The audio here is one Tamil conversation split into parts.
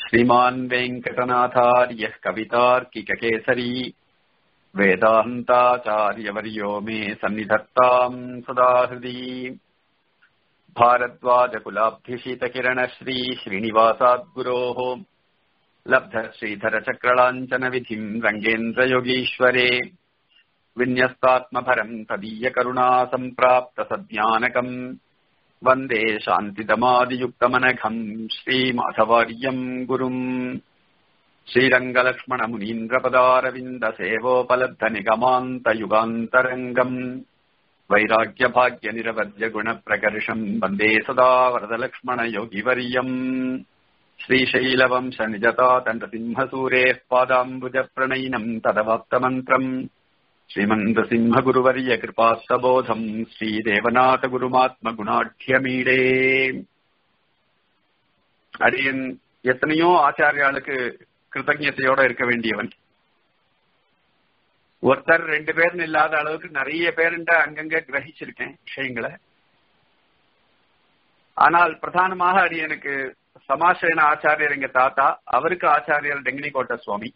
श्रीमान् वेङ्कटनाथार्यः कवितार्किककेसरी वेदान्ताचार्यवर्यो मे सन्निधत्ताम् सदा हृदि भारद्वाजकुलाब्धिशीतकिरणश्री श्रीनिवासाद्गुरोः लब्धश्रीधरचक्रलाञ्चनविधिम् रङ्गेन्द्रयोगीश्वरे विन्यस्तात्मभरम् तदीयकरुणा सम्प्राप्तसज्ञानकम् वन्दे शान्तिदमादियुक्तमनघम् श्रीमाधवार्यम् गुरुम् श्रीरङ्गलक्ष्मणमुनीन्द्रपदारविन्दसेवोपलब्धनिगमान्तयुगान्तरङ्गम् वैराग्यभाग्यनिरवद्यगुणप्रकर्षम् वन्दे सदा वरदलक्ष्मणयोगिवर्यम् श्रीशैलवंशनिजतातण्डसिंहसूरेः पादाम्बुजप्रणयिनम् तदवाप्तमन्त्रम् श्रीमन्दसिंहगुरुवर्य कृपास्तबोधम् ஸ்ரீதேவநாதகுருமாத்மகுணாட்சியமீடே அடியன் எத்தனையோ ஆச்சாரியாளுக்கு கிருத்தஜத்தையோட இருக்க வேண்டியவன் ஒருத்தர் ரெண்டு பேர்னு இல்லாத அளவுக்கு நிறைய பேருண்ட அங்கங்க கிரகிச்சிருக்கேன் விஷயங்களை ஆனால் பிரதானமாக அடியனுக்கு சமாசேன ஆச்சாரியர் எங்க தாத்தா அவருக்கு ஆச்சாரியர் டெங்கினி கோட்ட சுவாமி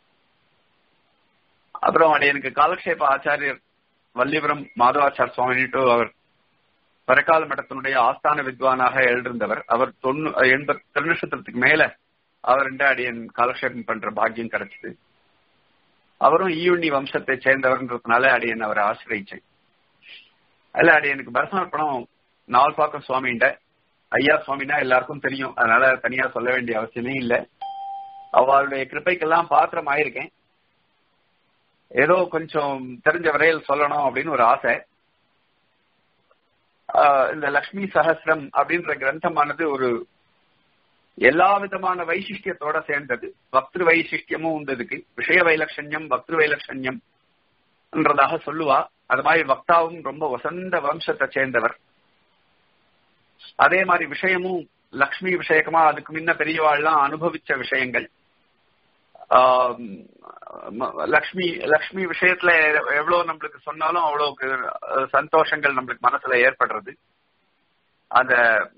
அப்புறம் அடியனுக்கு காலக்ஷேப ஆச்சாரியர் வல்லிபுரம் மாதவாச்சார் சுவாமிட்டு அவர் பரக்கால மட்டத்தினுடைய ஆஸ்தான வித்வானாக எழுந்திருந்தவர் அவர் தொண்ணூ எண்பது திருநட்சத்திரத்துக்கு மேல அவர் அடியன் காலக்ஷேபம் பண்ற பாக்கியம் கிடைச்சது அவரும் ஈயுண்ணி வம்சத்தை சேர்ந்தவர்ன்றதுனால அடியன் அவரை ஆசிரியச்சேன் அதுல அடியனுக்கு பரசமர்ப்பணம் நாவல்பாக்கம் சுவாமிண்ட ஐயா சுவாமினா எல்லாருக்கும் தெரியும் அதனால தனியா சொல்ல வேண்டிய அவசியமே இல்லை அவளுடைய கிருப்பைக்கெல்லாம் பாத்திரம் ஆயிருக்கேன் ஏதோ கொஞ்சம் தெரிஞ்ச வரையில் சொல்லணும் அப்படின்னு ஒரு ஆசை இந்த லக்ஷ்மி சஹசிரம் அப்படின்ற கிரந்தமானது ஒரு எல்லா விதமான வைசிஷ்டியத்தோட சேர்ந்தது பக்திரு வைசிஷ்டியமும் உண்டதுக்கு விஷய வைலட்சண்யம் பக்திரு வைலட்சண்யம் என்றதாக சொல்லுவா அது மாதிரி வக்தாவும் ரொம்ப வசந்த வம்சத்தை சேர்ந்தவர் அதே மாதிரி விஷயமும் லக்ஷ்மி விஷயக்கமா அதுக்கு முன்ன பெரியவாள்லாம் அனுபவிச்ச விஷயங்கள் லக்ஷ்மி லக்ஷ்மி விஷயத்துல எவ்வளவு நம்மளுக்கு சொன்னாலும் அவ்வளவுக்கு சந்தோஷங்கள் நம்மளுக்கு மனசுல ஏற்படுறது அத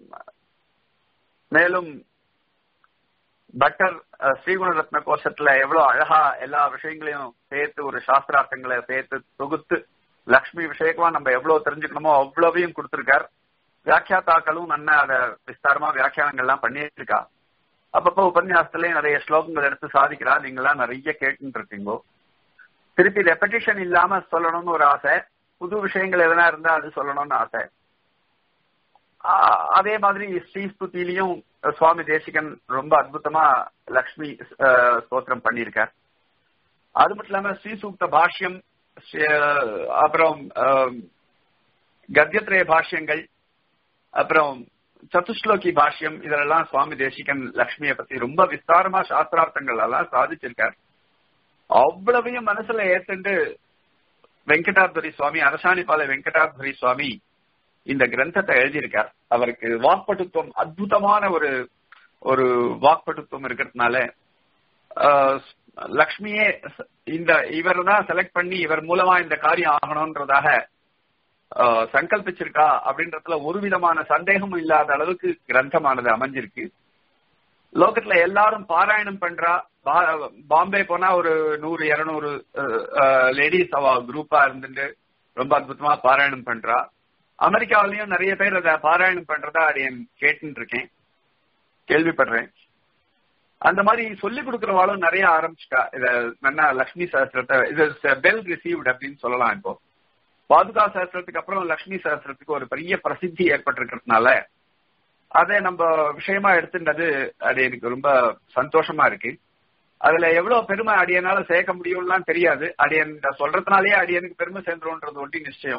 மேலும் பட்டர் ஸ்ரீகுண ரத்ன கோஷத்துல எவ்வளவு அழகா எல்லா விஷயங்களையும் சேர்த்து ஒரு சாஸ்திரார்த்தங்களை சேர்த்து தொகுத்து லக்ஷ்மி விஷயமா நம்ம எவ்வளவு தெரிஞ்சுக்கணுமோ அவ்வளவையும் கொடுத்திருக்கார் வியாக்கியாத்தாக்களும் நல்லா அத விஸ்தாரமா வியாக்கியானங்கள்லாம் பண்ணியிருக்கா அப்பப்போ உபன்யாசத்துலயும் நிறைய ஸ்லோகங்கள் எடுத்து சாதிக்கிறா நீங்களாம் நிறைய கேட்டுட்டு இருக்கீங்கோ திருப்பி ரெப்படிஷன் இல்லாம சொல்லணும்னு ஒரு ஆசை புது விஷயங்கள் எதனா இருந்தா அது சொல்லணும்னு ஆசை அதே மாதிரி ஸ்ரீஸ்துதியிலையும் சுவாமி தேசிகன் ரொம்ப அற்புதமா லக்ஷ்மி ஸ்தோத்திரம் பண்ணியிருக்கார் அது மட்டும் இல்லாம ஸ்ரீசூக்த பாஷ்யம் அப்புறம் கத்தியத்ரய பாஷ்யங்கள் அப்புறம் சதுஸ்லோகி பாஷ்யம் இதெல்லாம் சுவாமி தேசிகன் லக்ஷ்மியை பத்தி ரொம்ப விஸ்தாரமா சாஸ்திரார்த்தங்கள் எல்லாம் சாதிச்சிருக்கார் அவ்வளவையும் மனசுல ஏத்துண்டு வெங்கடாத்வரி சுவாமி அரசாணிபால வெங்கடாத்வரி சுவாமி இந்த கிரந்தத்தை எழுதியிருக்கார் அவருக்கு வாக்பட்டுத்துவம் அற்புதமான ஒரு ஒரு வாக்பட்டுத்துவம் இருக்கிறதுனால லக்ஷ்மியே இந்த இவர் தான் செலக்ட் பண்ணி இவர் மூலமா இந்த காரியம் ஆகணும்ன்றதாக சங்கல்பிச்சிருக்கா அப்படின்றதுல ஒரு விதமான சந்தேகமும் இல்லாத அளவுக்கு கிரந்தமானது அமைஞ்சிருக்கு லோகத்துல எல்லாரும் பாராயணம் பண்றா பாம்பே போனா ஒரு நூறு இருநூறு லேடிஸ் அவ குரூப்பா இருந்துட்டு ரொம்ப அற்புதமா பாராயணம் பண்றா அமெரிக்காவிலயும் நிறைய பேர் அதை பாராயணம் பண்றதா அடையன் கேட்டு இருக்கேன் கேள்விப்படுறேன் அந்த மாதிரி சொல்லிக் கொடுக்கறவாளும் நிறைய ஆரம்பிச்சுட்டா இத நல்லா லக்ஷ்மி சாஸ்திரத்தை இது பெல் ரிசீவ்ட் அப்படின்னு சொல்லலாம் இப்போ பாதுகா சாஸ்திரத்துக்கு அப்புறம் லக்ஷ்மி சாஸ்திரத்துக்கு ஒரு பெரிய பிரசித்தி ஏற்பட்டிருக்கிறதுனால அதை நம்ம விஷயமா எடுத்துட்டது அது எனக்கு ரொம்ப சந்தோஷமா இருக்கு அதுல எவ்வளவு பெருமை அடியனால சேர்க்க முடியும்லாம் தெரியாது அடியன் சொல்றதுனாலேயே அடியனுக்கு பெருமை சேர்ந்துரும்ன்றது ஒட்டி நிச்சயம்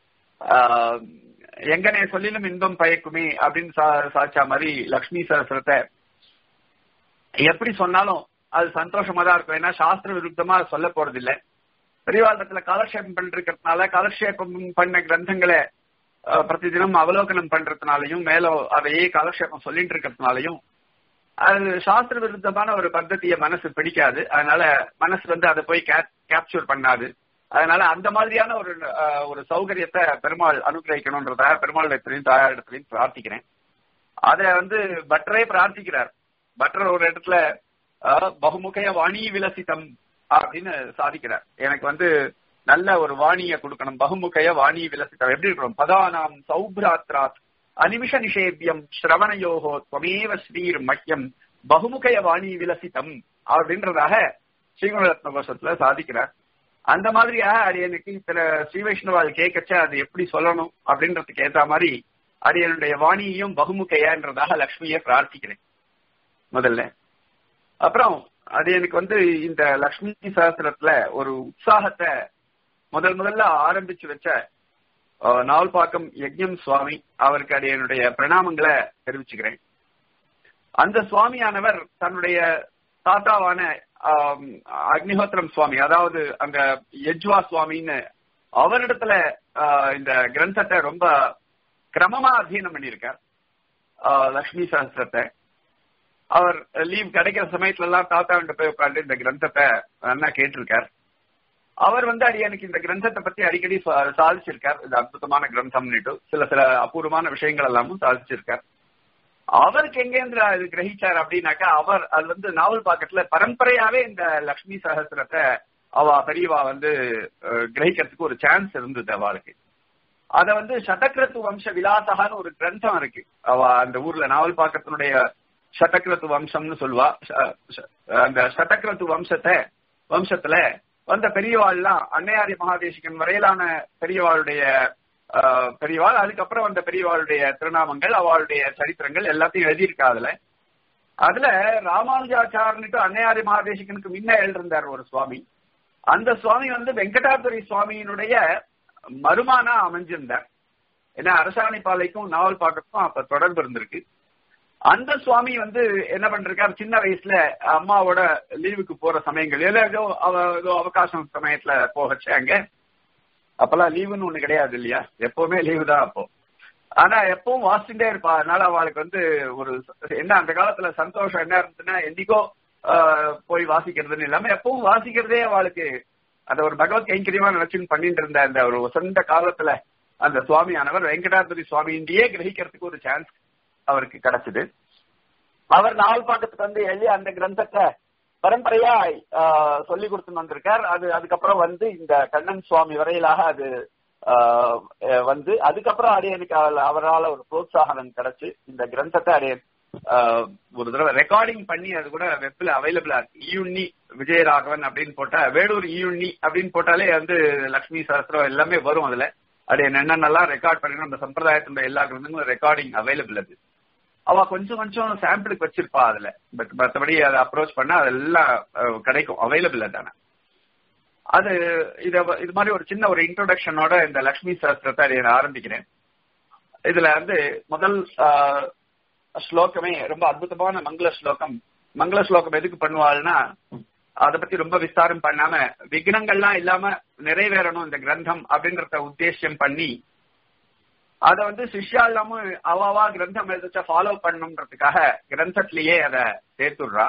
எங்கனே சொல்லிலும் இன்பம் பயக்குமே அப்படின்னு சாச்சா மாதிரி லக்ஷ்மி சரஸ்வரத்தை எப்படி சொன்னாலும் அது சந்தோஷமா தான் இருக்கும் ஏன்னா சாஸ்திர விருத்தமா சொல்ல போறது இல்லை பெரியவாளத்துல காலக்ஷேபம் பண்ணிருக்கிறதுனால காலக்ஷேபம் பண்ண கிரந்தங்களை பிரதி தினம் அவலோகனம் பண்றதுனாலையும் மேல அதையே காலக்ஷேபம் சொல்லிட்டு இருக்கிறதுனாலையும் அது சாஸ்திர விருத்தமான ஒரு பద్ధதியை மனசு பிடிக்காது அதனால மனசு வந்து அதை போய் கேப்சர் பண்ணாது அதனால அந்த மாதிரியான ஒரு ஒரு சௌகரியத்தை பெருமாள் அனுகிரகிக்கணும்ன்றதாக பெருமாள் இடத்துலையும் தாயார் இடத்துலையும் பிரார்த்திக்கிறேன் அதை வந்து பட்டரே பிரார்த்திக்கிறார் பட்டர் ஒரு இடத்துல அஹ், பகுமுகைய வாணி விலசிதம் அப்படின்னு சாதிக்கிறார் எனக்கு வந்து நல்ல ஒரு வாணியை கொடுக்கணும் பகுமுகைய வாணி விலசிதம் எப்படி இருக்கணும் பதானாம் சௌப்ராத்ராத் அனிமிஷ நிஷேபியம் ஸ்ரவணயோகோ துவமேவ ஸ்ரீர் மக்கியம் பகுமுகைய வாணி விலசிதம் அப்படின்றதாக ஸ்ரீகுணரத்ன கோஷத்துல சாதிக்கிறார் அந்த மாதிரியாக அடியனுக்கு சில ஸ்ரீ வைஷ்ணவால் கேட்கச்ச அது எப்படி சொல்லணும் அப்படின்றதுக்கு ஏத்த மாதிரி அடியனுடைய வாணியையும் பகுமுகையன்றதாக லக்ஷ்மியை பிரார்த்திக்கிறேன் முதல்ல அப்புறம் அது எனக்கு வந்து இந்த லக்ஷ்மி சாஸ்திரத்துல ஒரு உற்சாகத்தை முதல் முதல்ல ஆரம்பிச்சு வச்ச அஹ், நாவல்பாக்கம் யஜ்ஞம் சுவாமி அவருக்கு அடியனுடைய பிரணாமங்களை தெரிவிச்சுக்கிறேன் அந்த சுவாமியானவர் தன்னுடைய தாத்தாவான ஆம், அக்னிஹோத்திரம் சுவாமி அதாவது அங்க யஜ்வா சுவாமின்னு அவரிடத்துல ஆஹ், இந்த கிரந்தத்தை ரொம்ப கிரமமா அத்தியனம் பண்ணியிருக்கார் ஆஹ், லக்ஷ்மி சஹஸ்ரத்தை அவர் லீவ் கிடைக்கிற சமயத்துல எல்லாம் தாத்தா கிட்ட போய் உட்காந்து இந்த கிரந்தத்தை நல்லா கேட்டிருக்கார் அவர் வந்து அடி எனக்கு இந்த கிரந்தத்தை பத்தி அடிக்கடி சா- சாதிச்சிருக்கார் இது அற்புதமான கிரந்தம்னுட்டு சில சில அபூர்வமான விஷயங்கள் எல்லாமும் சாதிச்சிருக்கார் அவருக்கு எங்கேருந்து அது கிரகிச்சார் அப்படின்னாக்கா அவர் அது வந்து நாவல் பாக்கெட்ல பரம்பரையாவே இந்த லக்ஷ்மி சகஸ்திரத்தை அவ பெரியவா வந்து அஹ், கிரகிக்கிறதுக்கு ஒரு சான்ஸ் இருந்தது அவளுக்கு அத வந்து சதக்கிரத்து வம்ச விலாசகான்னு ஒரு கிரந்தம் இருக்கு அவ அந்த ஊர்ல நாவல் பாக்கத்தினுடைய சதக்கிரத்து வம்சம்னு சொல்லுவா ச- ச- அந்த சதக்கிரத்து வம்சத்தை வம்சத்துல வந்த பெரியவாள்லாம் அன்னையாரி மகாதேசிகன் வரையிலான பெரியவாளுடைய ஆஹ், பெரியவாள் அதுக்கப்புறம் வந்த பெரியவாளுடைய திருநாமங்கள் அவளுடைய சரித்திரங்கள் எல்லாத்தையும் எழுதியிருக்கா அதுல அதுல ராமானுஜாச்சாரனுக்கு அன்னையாரி மகாதேசிகனுக்கு முன்ன எழுதிருந்தார் ஒரு சுவாமி அந்த சுவாமி வந்து வெங்கடாபுரி சுவாமியினுடைய மருமானா அமைஞ்சிருந்தார் ஏன்னா அரசாணிப்பாலைக்கும் நாவல் பாக்கத்துக்கும் அப்ப தொடர்பு இருந்திருக்கு அந்த சுவாமி வந்து என்ன பண்றாரு சின்ன வயசுல அம்மாவோட லீவுக்கு போற சமயங்கள் ஏதோ ஏதோ அவ ஏதோ அவகாசம் சமயத்துல போகச்சு அங்க அப்பெல்லாம் லீவுன்னு ஒண்ணு கிடையாது இல்லையா எப்பவுமே லீவு தான் அப்போ ஆனா எப்பவும் வாசிச்சுட்டே இருப்பா அதனால அவளுக்கு வந்து ஒரு என்ன அந்த காலத்துல சந்தோஷம் என்ன இருந்துச்சுன்னா என்னைக்கோ ஆஹ், போய் வாசிக்கிறதுன்னு இல்லாம எப்பவும் வாசிக்கிறதே அவளுக்கு அந்த ஒரு பகவத் கைங்கரியமா நினைச்சுன்னு பண்ணிட்டு இருந்த அந்த ஒரு சொந்த காலத்துல அந்த சுவாமியானவர் வெங்கடாபுரி சுவாமியின்டையே கிரகிக்கிறதுக்கு ஒரு சான்ஸ் அவருக்கு கிடைச்சது அவர் நாவல் பாக்கத்துக்கு வந்து எழுதி அந்த கிரந்தத்தை பரம்பரையா ஆஹ், சொல்லி கொடுத்து வந்திருக்கார் அது அதுக்கப்புறம் வந்து இந்த கண்ணன் சுவாமி வரையிலாக அது ஆஹ், அஹ், வந்து அதுக்கப்புறம் அடியனுக்கு அவ- அவரால ஒரு புரோத்சாகனம் கிடைச்சு இந்த கிரந்தத்தை அடியன் ஆஹ், ஒரு தடவை ரெக்கார்டிங் பண்ணி அது கூட வெப்ல அவைலபிளா இருக்கு ஈயுண்ணி விஜயராகவன் அப்படின்னு போட்டா வேடூர் ஈயுண்ணி அப்படின்னு போட்டாலே வந்து லக்ஷ்மி சரஸ்வரம் எல்லாமே வரும் அதுல அது என்னென்னலாம் ரெக்கார்ட் பண்ணணும் அந்த சம்பிரதாயத்தினுடைய எல்லா கிரந்தங்களும் ரெக்கார்டிங் அவைலபிள் அது அவ கொஞ்சம் கொஞ்சம் சாம்பிளுக்கு வச்சிருப்பா அதுல பட் மற்றபடி அதை அப்ரோச் பண்ணா அதெல்லாம் அஹ், கிடைக்கும் அவைலபிள் தானே அது இத இது மாதிரி ஒரு சின்ன ஒரு இன்ட்ரோடக்ஷனோட இந்த லக்ஷ்மி சாஸ்திரத்தை அதை நான் ஆரம்பிக்கிறேன் இதுல வந்து முதல் ஆஹ், ஸ்லோகமே ரொம்ப அற்புதமான மங்கள ஸ்லோகம் மங்கள ஸ்லோகம் எதுக்கு பண்ணுவாள்னா அதை பத்தி ரொம்ப விஸ்தாரம் பண்ணாம விக்னங்கள்லாம் இல்லாம நிறைவேறணும் இந்த கிரந்தம் அப்படின்றத உத்தேசியம் பண்ணி அத வந்து சிஷ்யா இல்லாம அவாவா கிரந்தம் எழுதிச்ச ஃபாலோ பண்ணணுன்றதுக்காக கிரந்தத்திலேயே அத சேர்த்துடுறா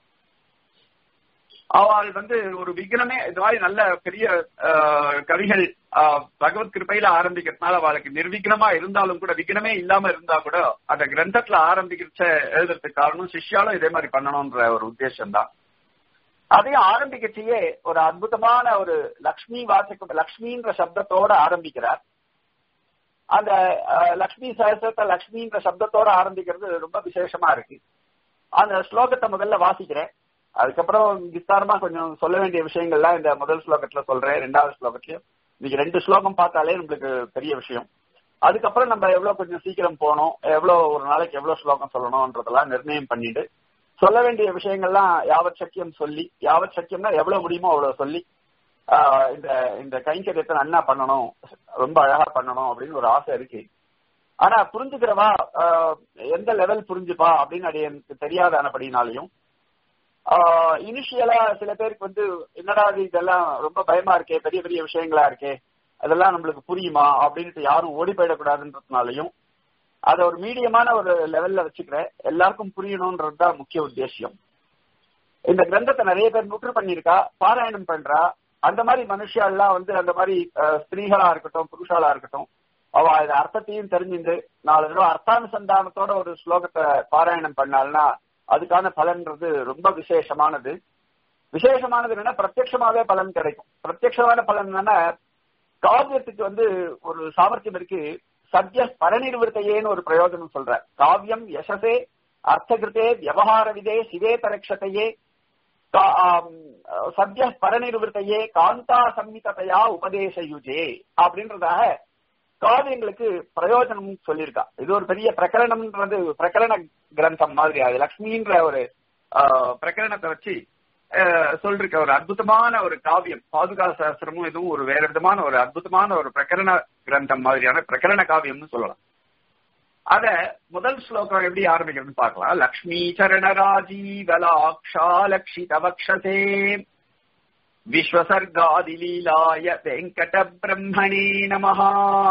அவள் வந்து ஒரு விக்னமே இது மாதிரி நல்ல பெரிய ஆஹ், கவிகள் ஆஹ், பகவத் கிருப்பையில ஆரம்பிக்கிறதுனால அவளுக்கு நிர்விக்னமா இருந்தாலும் கூட விக்னமே இல்லாம இருந்தா கூட அந்த கிரந்தத்துல ஆரம்பிக்கிறச்ச எழுதுறதுக்கு காரணம் சிஷ்யாலும் இதே மாதிரி பண்ணணும்ன்ற ஒரு உத்தேசம் தான் அதையும் ஆரம்பிக்கச்சேயே ஒரு அற்புதமான ஒரு லக்ஷ்மி வாசகம் லக்ஷ்மின்ற சப்தத்தோட ஆரம்பிக்கிறார் அந்த அஹ், லக்ஷ்மி சகசத்தை லக்ஷ்மின்ற சப்தத்தோட ஆரம்பிக்கிறது ரொம்ப விசேஷமா இருக்கு அந்த ஸ்லோகத்தை முதல்ல வாசிக்கிறேன் அதுக்கப்புறம் விஸ்தாரமா கொஞ்சம் சொல்ல வேண்டிய விஷயங்கள்லாம் இந்த முதல் ஸ்லோகத்துல சொல்றேன் ரெண்டாவது ஸ்லோகத்திலயும் இன்னைக்கு ரெண்டு ஸ்லோகம் பார்த்தாலே நம்மளுக்கு பெரிய விஷயம் அதுக்கப்புறம் நம்ம எவ்வளவு கொஞ்சம் சீக்கிரம் போகணும் எவ்வளவு ஒரு நாளைக்கு எவ்வளவு ஸ்லோகம் சொல்லணும்ன்றதெல்லாம் நிர்ணயம் பண்ணிட்டு சொல்ல வேண்டிய விஷயங்கள்லாம் யாவத் சக்கியம் சொல்லி யாவத் சக்கியம்னா எவ்வளவு முடியுமோ அவ்வளவு சொல்லி ஆஹ் இந்த இந்த கைங்கரியத்தை நன்னா பண்ணணும் ரொம்ப அழகா பண்ணணும் அப்படின்னு ஒரு ஆசை இருக்கு ஆனா புரிஞ்சுக்கிறவா ஆஹ் எந்த லெவல் புரிஞ்சுப்பா அப்படின்னு அது எனக்கு தெரியாதானபடினாலையும் இனிஷியலா சில பேருக்கு வந்து என்னடா இது இதெல்லாம் ரொம்ப பயமா இருக்கே பெரிய பெரிய விஷயங்களா இருக்கே அதெல்லாம் நம்மளுக்கு புரியுமா அப்படின்ட்டு யாரும் ஓடி போயிடக்கூடாதுன்றதுனாலையும் அதை ஒரு மீடியமான ஒரு லெவல்ல வச்சுக்கிறேன் எல்லாருக்கும் புரியணும்ன்றது தான் முக்கிய உத்தேசியம் இந்த கிரந்தத்தை நிறைய பேர் முற்று பண்ணிருக்கா பாராயணம் பண்றா அந்த மாதிரி மனுஷாலாம் வந்து அந்த மாதிரி அஹ், ஸ்திரீகளா இருக்கட்டும் புருஷாலா இருக்கட்டும் அவ இது அர்த்தத்தையும் தெரிஞ்சுண்டு நாலு தடவை அர்த்தானுசந்தானத்தோட ஒரு ஸ்லோகத்தை பாராயணம் பண்ணாள்னா அதுக்கான பலன்றது ரொம்ப விசேஷமானது விசேஷமானது என்னன்னா பிரத்யட்சமாவே பலன் கிடைக்கும் பிரத்யட்சமான பலன் என்னன்னா காவியத்துக்கு வந்து ஒரு சாமர்த்தியம் இருக்கு சத்ய பரநிர்வர்த்தையேன்னு ஒரு பிரயோஜனம் சொல்ற காவியம் யசசே அர்த்தகிருத்தே வியவஹார விதே சிவே பரக்ஷத்தையே சத்ய பரநிர்வர்த்தையே காந்தா சம்மிதத்தையா உபதேச யுஜே அப்படின்றதாக காவியங்களுக்கு பிரயோஜனம் சொல்லியிருக்கா இது ஒரு பெரிய பிரகரணம்ன்றது பிரகரண கிரந்தம் மாதிரி அது லக்ஷ்மின்ற ஒரு பிரகரணத்தை வச்சு சொல்லிருக்க ஒரு அற்புதமான ஒரு காவியம் பாதுகா சாஸ்திரமும் இதுவும் ஒரு வேற விதமான ஒரு அற்புதமான ஒரு பிரகரண கிரந்தம் மாதிரியான பிரகரண காவியம்னு சொல்லலாம் அத முதல் ஸ்லோகம் எப்படி ஆரம்பிக்கிறதுன்னு பார்க்கலாம் லக்ஷ்மி சரணராஜீவலாக்ஷா லக்ஷித வக்ஷசே விஸ்வசர்காதிலீலாய வெங்கட பிரம்மணே நமஹா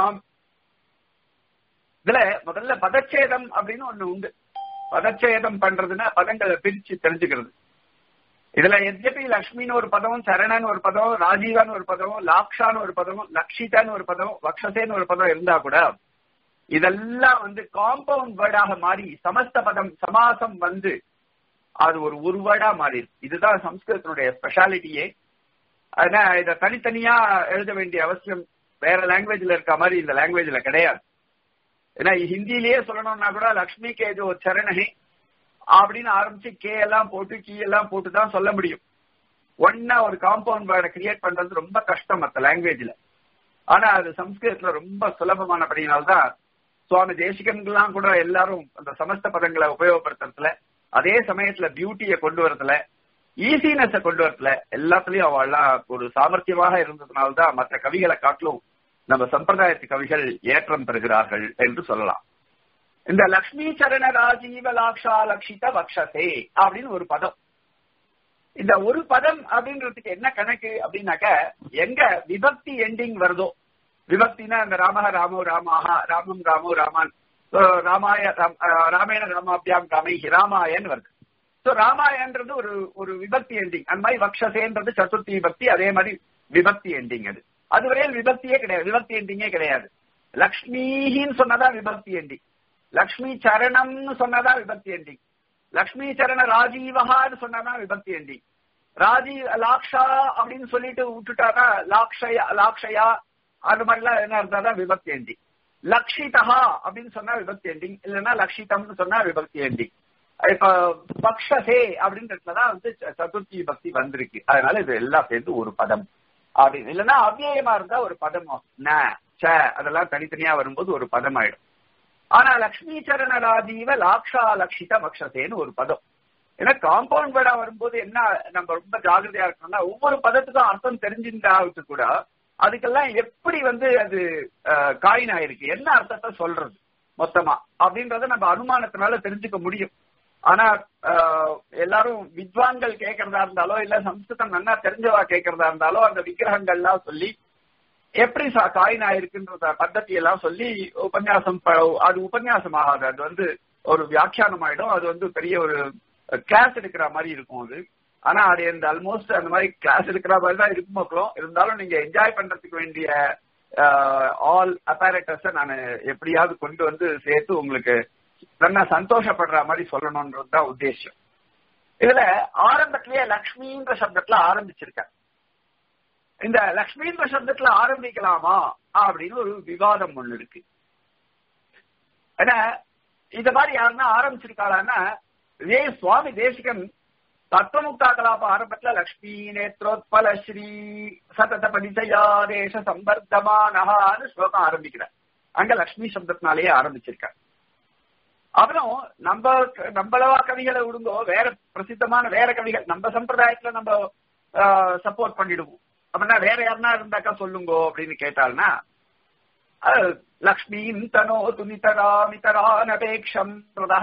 இதுல முதல்ல பதச்சேதம் அப்படின்னு ஒண்ணு உண்டு பதச்சேதம் பண்றதுன்னா பதங்களை பிரிச்சு தெரிஞ்சுக்கிறது இதுல எத்யபி லக்ஷ்மின்னு ஒரு பதம் சரணன் ஒரு பதம் ராஜீவான்னு ஒரு பதம் லாக்ஷான்னு ஒரு பதம் லக்ஷிதான்னு ஒரு பதம் வக்ஷசேன்னு ஒரு பதம் இருந்தா கூட இதெல்லாம் வந்து காம்பவுண்ட் வேர்டாக மாறி சமஸ்த பதம் சமாசம் வந்து அது ஒரு ஒரு வேர்டா மாறி இதுதான் சம்ஸ்கிருதத்தினுடைய ஸ்பெஷாலிட்டியே ஆனா இத தனித்தனியா எழுத வேண்டிய அவசியம் வேற லாங்குவேஜ்ல இருக்க மாதிரி இந்த லாங்குவேஜ்ல கிடையாது ஏன்னா ஹிந்திலேயே சொல்லணும்னா கூட லக்ஷ்மி கே ஜோ சரணே அப்படின்னு ஆரம்பிச்சு கே எல்லாம் போட்டு கீ எல்லாம் போட்டு தான் சொல்ல முடியும் ஒன்னா ஒரு காம்பவுண்ட் வேர்டை கிரியேட் பண்றது ரொம்ப கஷ்டம் மத்த லாங்குவேஜ்ல ஆனா அது சம்ஸ்கிருதத்துல ரொம்ப சுலபமானபடினால்தான் சுவாமி தேசிகன்கள்லாம் கூட எல்லாரும் அந்த சமஸ்த பதங்களை உபயோகப்படுத்துறதுல அதே சமயத்துல பியூட்டியை கொண்டு வரதுல ஈஸினஸ கொண்டு வரதுல எல்லாத்துலயும் அவள்லாம் ஒரு சாமர்த்தியமாக இருந்ததுனால்தான் மற்ற கவிகளை காட்டிலும் நம்ம சம்பிரதாயத்து கவிகள் ஏற்றம் பெறுகிறார்கள் என்று சொல்லலாம் இந்த லக்ஷ்மி சரண ராஜீவ லாக்ஷா லக்ஷித வக்ஷசே அப்படின்னு ஒரு பதம் இந்த ஒரு பதம் அப்படின்றதுக்கு என்ன கணக்கு அப்படின்னாக்க எங்க விபக்தி எண்டிங் வருதோ விபக்தினா இந்த ராமஹ ராமோ ராமாஹா ராமம் ராமோ ராமான் ராமாய ராமேண ராமாபியாம் காமை ராமாயன் வருது சோ ராமாயன்றது ஒரு ஒரு விபக்தி எண்டிங் அந்த மாதிரி வக்ஷசேன்றது சதுர்த்தி விபக்தி அதே மாதிரி விபக்தி எண்டிங் அது அது வரையில் விபக்தியே கிடையாது விபக்தி எண்டிங்கே கிடையாது லக்ஷ்மின்னு சொன்னதான் விபக்தி எண்டிங் லக்ஷ்மி சரணம்னு சொன்னதான் விபக்தி எண்டிங் லக்ஷ்மி சரண ராஜீவஹான்னு சொன்னாதான் விபக்தி எண்டிங் ராஜீவ் லாக்ஷா அப்படின்னு சொல்லிட்டு விட்டுட்டாதான் லாக்ஷயா லாக்ஷயா அது மாதிரிலாம் என்ன இருந்தாதான் விபக்தி எண்டிங் லக்ஷிதா அப்படின்னு சொன்னா விபக்தி எண்டிங் இல்லைன்னா லக்ஷிதம்னு சொன்னா விபக்தி எண்டிங் இப்ப பக்ஷசே அப்படின்றதுலதான் வந்து சதுர்த்தி விபக்தி வந்திருக்கு அதனால இது எல்லாம் சேர்ந்து ஒரு பதம் அப்படின்னு இல்லைன்னா அவ்வியமா இருந்தா ஒரு பதம் ந ச அதெல்லாம் தனித்தனியா வரும்போது ஒரு பதம் ஆயிடும் ஆனா லக்ஷ்மி சரண ராஜீவ லாக்ஷா லக்ஷித பக்ஷசேன்னு ஒரு பதம் ஏன்னா காம்பவுண்ட் வேர்டா வரும்போது என்ன நம்ம ரொம்ப ஜாகிரதையா இருக்கணும்னா ஒவ்வொரு பதத்துக்கும் அர்த்தம் தெரிஞ்சிருந்தாவது கூட அதுக்கெல்லாம் எப்படி வந்து அது காயின் ஆயிருக்கு என்ன அர்த்தத்தை சொல்றது மொத்தமா அப்படின்றத நம்ம அனுமானத்தினால தெரிஞ்சுக்க முடியும் ஆனா எல்லாரும் வித்வான்கள் கேட்கறதா இருந்தாலோ இல்ல சம்ஸ்கிருதம் நல்லா தெரிஞ்சவா கேட்கறதா இருந்தாலோ அந்த விக்கிரகங்கள்லாம் சொல்லி எப்படி காயின் ஆயிருக்குன்ற பద్ధதி எல்லாம் சொல்லி உபன்யாசம் அது உபன்யாசம் ஆகாது அது வந்து ஒரு வியாக்கியானம் ஆயிடும் அது வந்து பெரிய ஒரு கிளாஸ் எடுக்கிற மாதிரி இருக்கும் அது ஆனா அது இந்த ஆல்மோஸ்ட் அந்த மாதிரி கிளாஸ் எடுக்கிற மாதிரி தான் இருக்கும் மக்களும் இருந்தாலும் நீங்க என்ஜாய் பண்றதுக்கு வேண்டிய ஆல் அப்பாரட்டஸ நான் எப்படியாவது கொண்டு வந்து சேர்த்து உங்களுக்கு நல்லா சந்தோஷப்படுற மாதிரி சொல்லணும்ன்றது தான் உத்தேசம் இதுல ஆரம்பத்திலேயே லக்ஷ்மின்ற சப்தத்துல ஆரம்பிச்சிருக்க இந்த லக்ஷ்மின்ற சப்தத்துல ஆரம்பிக்கலாமா அப்படின்னு ஒரு விவாதம் ஒண்ணு இருக்கு ஏன்னா இந்த மாதிரி யாருன்னா ஆரம்பிச்சிருக்காளான்னா இதே சுவாமி தேசிகன் தத்துவமுக்தா கலாப ஆரம்பத்துல லக்ஷ்மி நேத்ரோத்பல ஸ்ரீ சதத பரிசயாதேச சம்பர்தமானஹான்னு ஸ்லோகம் ஆரம்பிக்கிறார் அங்க லக்ஷ்மி சப்தத்தினாலேயே ஆரம்பிச்சிருக்கார் அப்புறம் நம்ம நம்மளவா கவிகளை விடுங்கோ வேற பிரசித்தமான வேற கவிகள் நம்ம சம்பிரதாயத்துல நம்ம சப்போர்ட் பண்ணிடுவோம் அப்படின்னா வேற யாருன்னா இருந்தாக்கா சொல்லுங்கோ அப்படின்னு கேட்டால்னா லக்ஷ்மீம் தனோ துனிதரா மிதரானபேக்ஷம்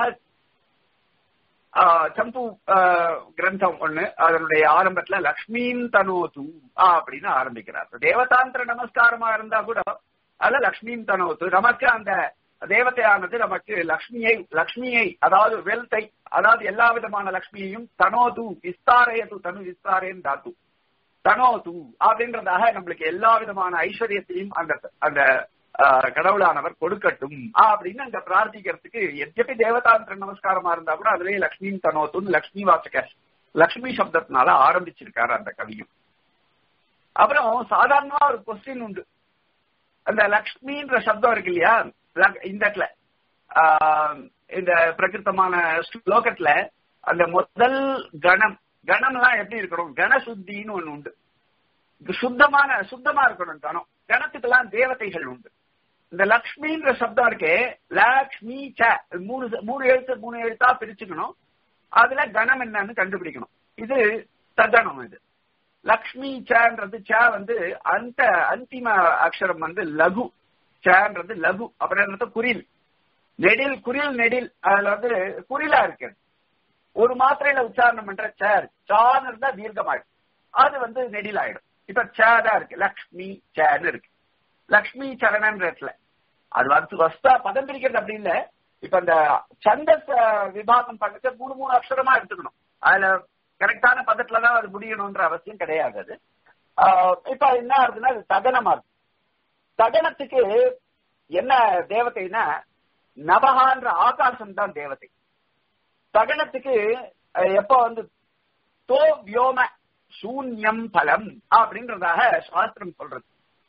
சம்பு கிரந்தம் ஒண்ணு அதனுடைய ஆரம்பத்துல லக்ஷ்மீன் தனோது அப்படின்னு ஆரம்பிக்கிறார் தேவதாந்திர நமஸ்காரமா இருந்தா கூட அதுல லக்ஷ்மீன் தனோத்து நமக்கு அந்த தேவதையானது நமக்கு லக்ஷ்மியை லக்ஷ்மியை அதாவது வெல்த்தை அதாவது எல்லா விதமான லக்ஷ்மியையும் தனோது விஸ்தாரையது தனு விஸ்தாரேன் தாத்து தனோது அப்படின்றதாக நம்மளுக்கு எல்லா விதமான ஐஸ்வர்யத்தையும் அந்த அந்த ஆஹ், கடவுளானவர் கொடுக்கட்டும் அப்படின்னு அங்க பிரார்த்திக்கிறதுக்கு எத்தனை தேவதாந்திர நமஸ்காரமா இருந்தா கூட அதுலயே லக்ஷ்மி தனோத்துன்னு லக்ஷ்மி வாசக லக்ஷ்மி சப்தத்தினால ஆரம்பிச்சிருக்காரு அந்த கவியும் அப்புறம் சாதாரணமா ஒரு கொஸ்டின் உண்டு அந்த லக்ஷ்மின்ற சப்தம் இருக்கு இல்லையா லக்- இந்த இடத்துல ஆஹ், இந்த பிரகிருத்தமான ஸ்லோகத்துல அந்த முதல் கணம் கணம்லாம் எப்படி இருக்கணும் கணசுத்தின்னு ஒண்ணு உண்டு இது சுத்தமான சுத்தமா இருக்கணும் கணம் கணத்துக்கெல்லாம் தேவதைகள் உண்டு இந்த லக்ஷ்மின்ற சப்தம் இருக்கே லக்ஷ்மி ச இது மூணு மூணு எழுத்து மூணு எழுத்தா பிரிச்சுக்கணும் அதுல கணம் என்னன்னு கண்டுபிடிக்கணும் இது தகனம் இது லக்ஷ்மி சன்றது ச வந்து அந்த அந்திம அக்ஷரம் வந்து லகு சன்றது லகு அப்புறம் என்னது குறில் நெடில் குறில் நெடில் அதுல வந்து குறிலா இருக்கு ஒரு மாத்திரையில உச்சாரணம் பண்ற சேர் சான்னு இருந்தா தீர்க்கமாயிடும் அது வந்து நெடில் ஆயிடும் இப்ப சேதா இருக்கு லக்ஷ்மி சேன்னு இருக்கு லக்ஷ்மி சரணன்ற இடத்துல அது வந்து வஸ்தா பதம் பிரிக்கிறது அப்படி இல்ல இப்ப அந்த சந்தஸ் அஹ், விபாகம் பண்ணது மூணு மூணு அக்ஷரமா எடுத்துக்கணும் அதுல கரெக்டான பதத்துல தான் அது முடியணும்ன்ற அவசியம் கிடையாது அது ஆஹ், இப்ப என்ன ஆகுதுன்னா அது தகனமா இருக்கு தகனத்துக்கு என்ன தேவதைன்னா நபகான்ற ஆகாசம் தான் தேவதை தகனத்துக்கு அஹ், எப்ப வந்து தோ வியோம சூன்யம் பலம் அப்படின்றதாக சாஸ்திரம் சொல்றது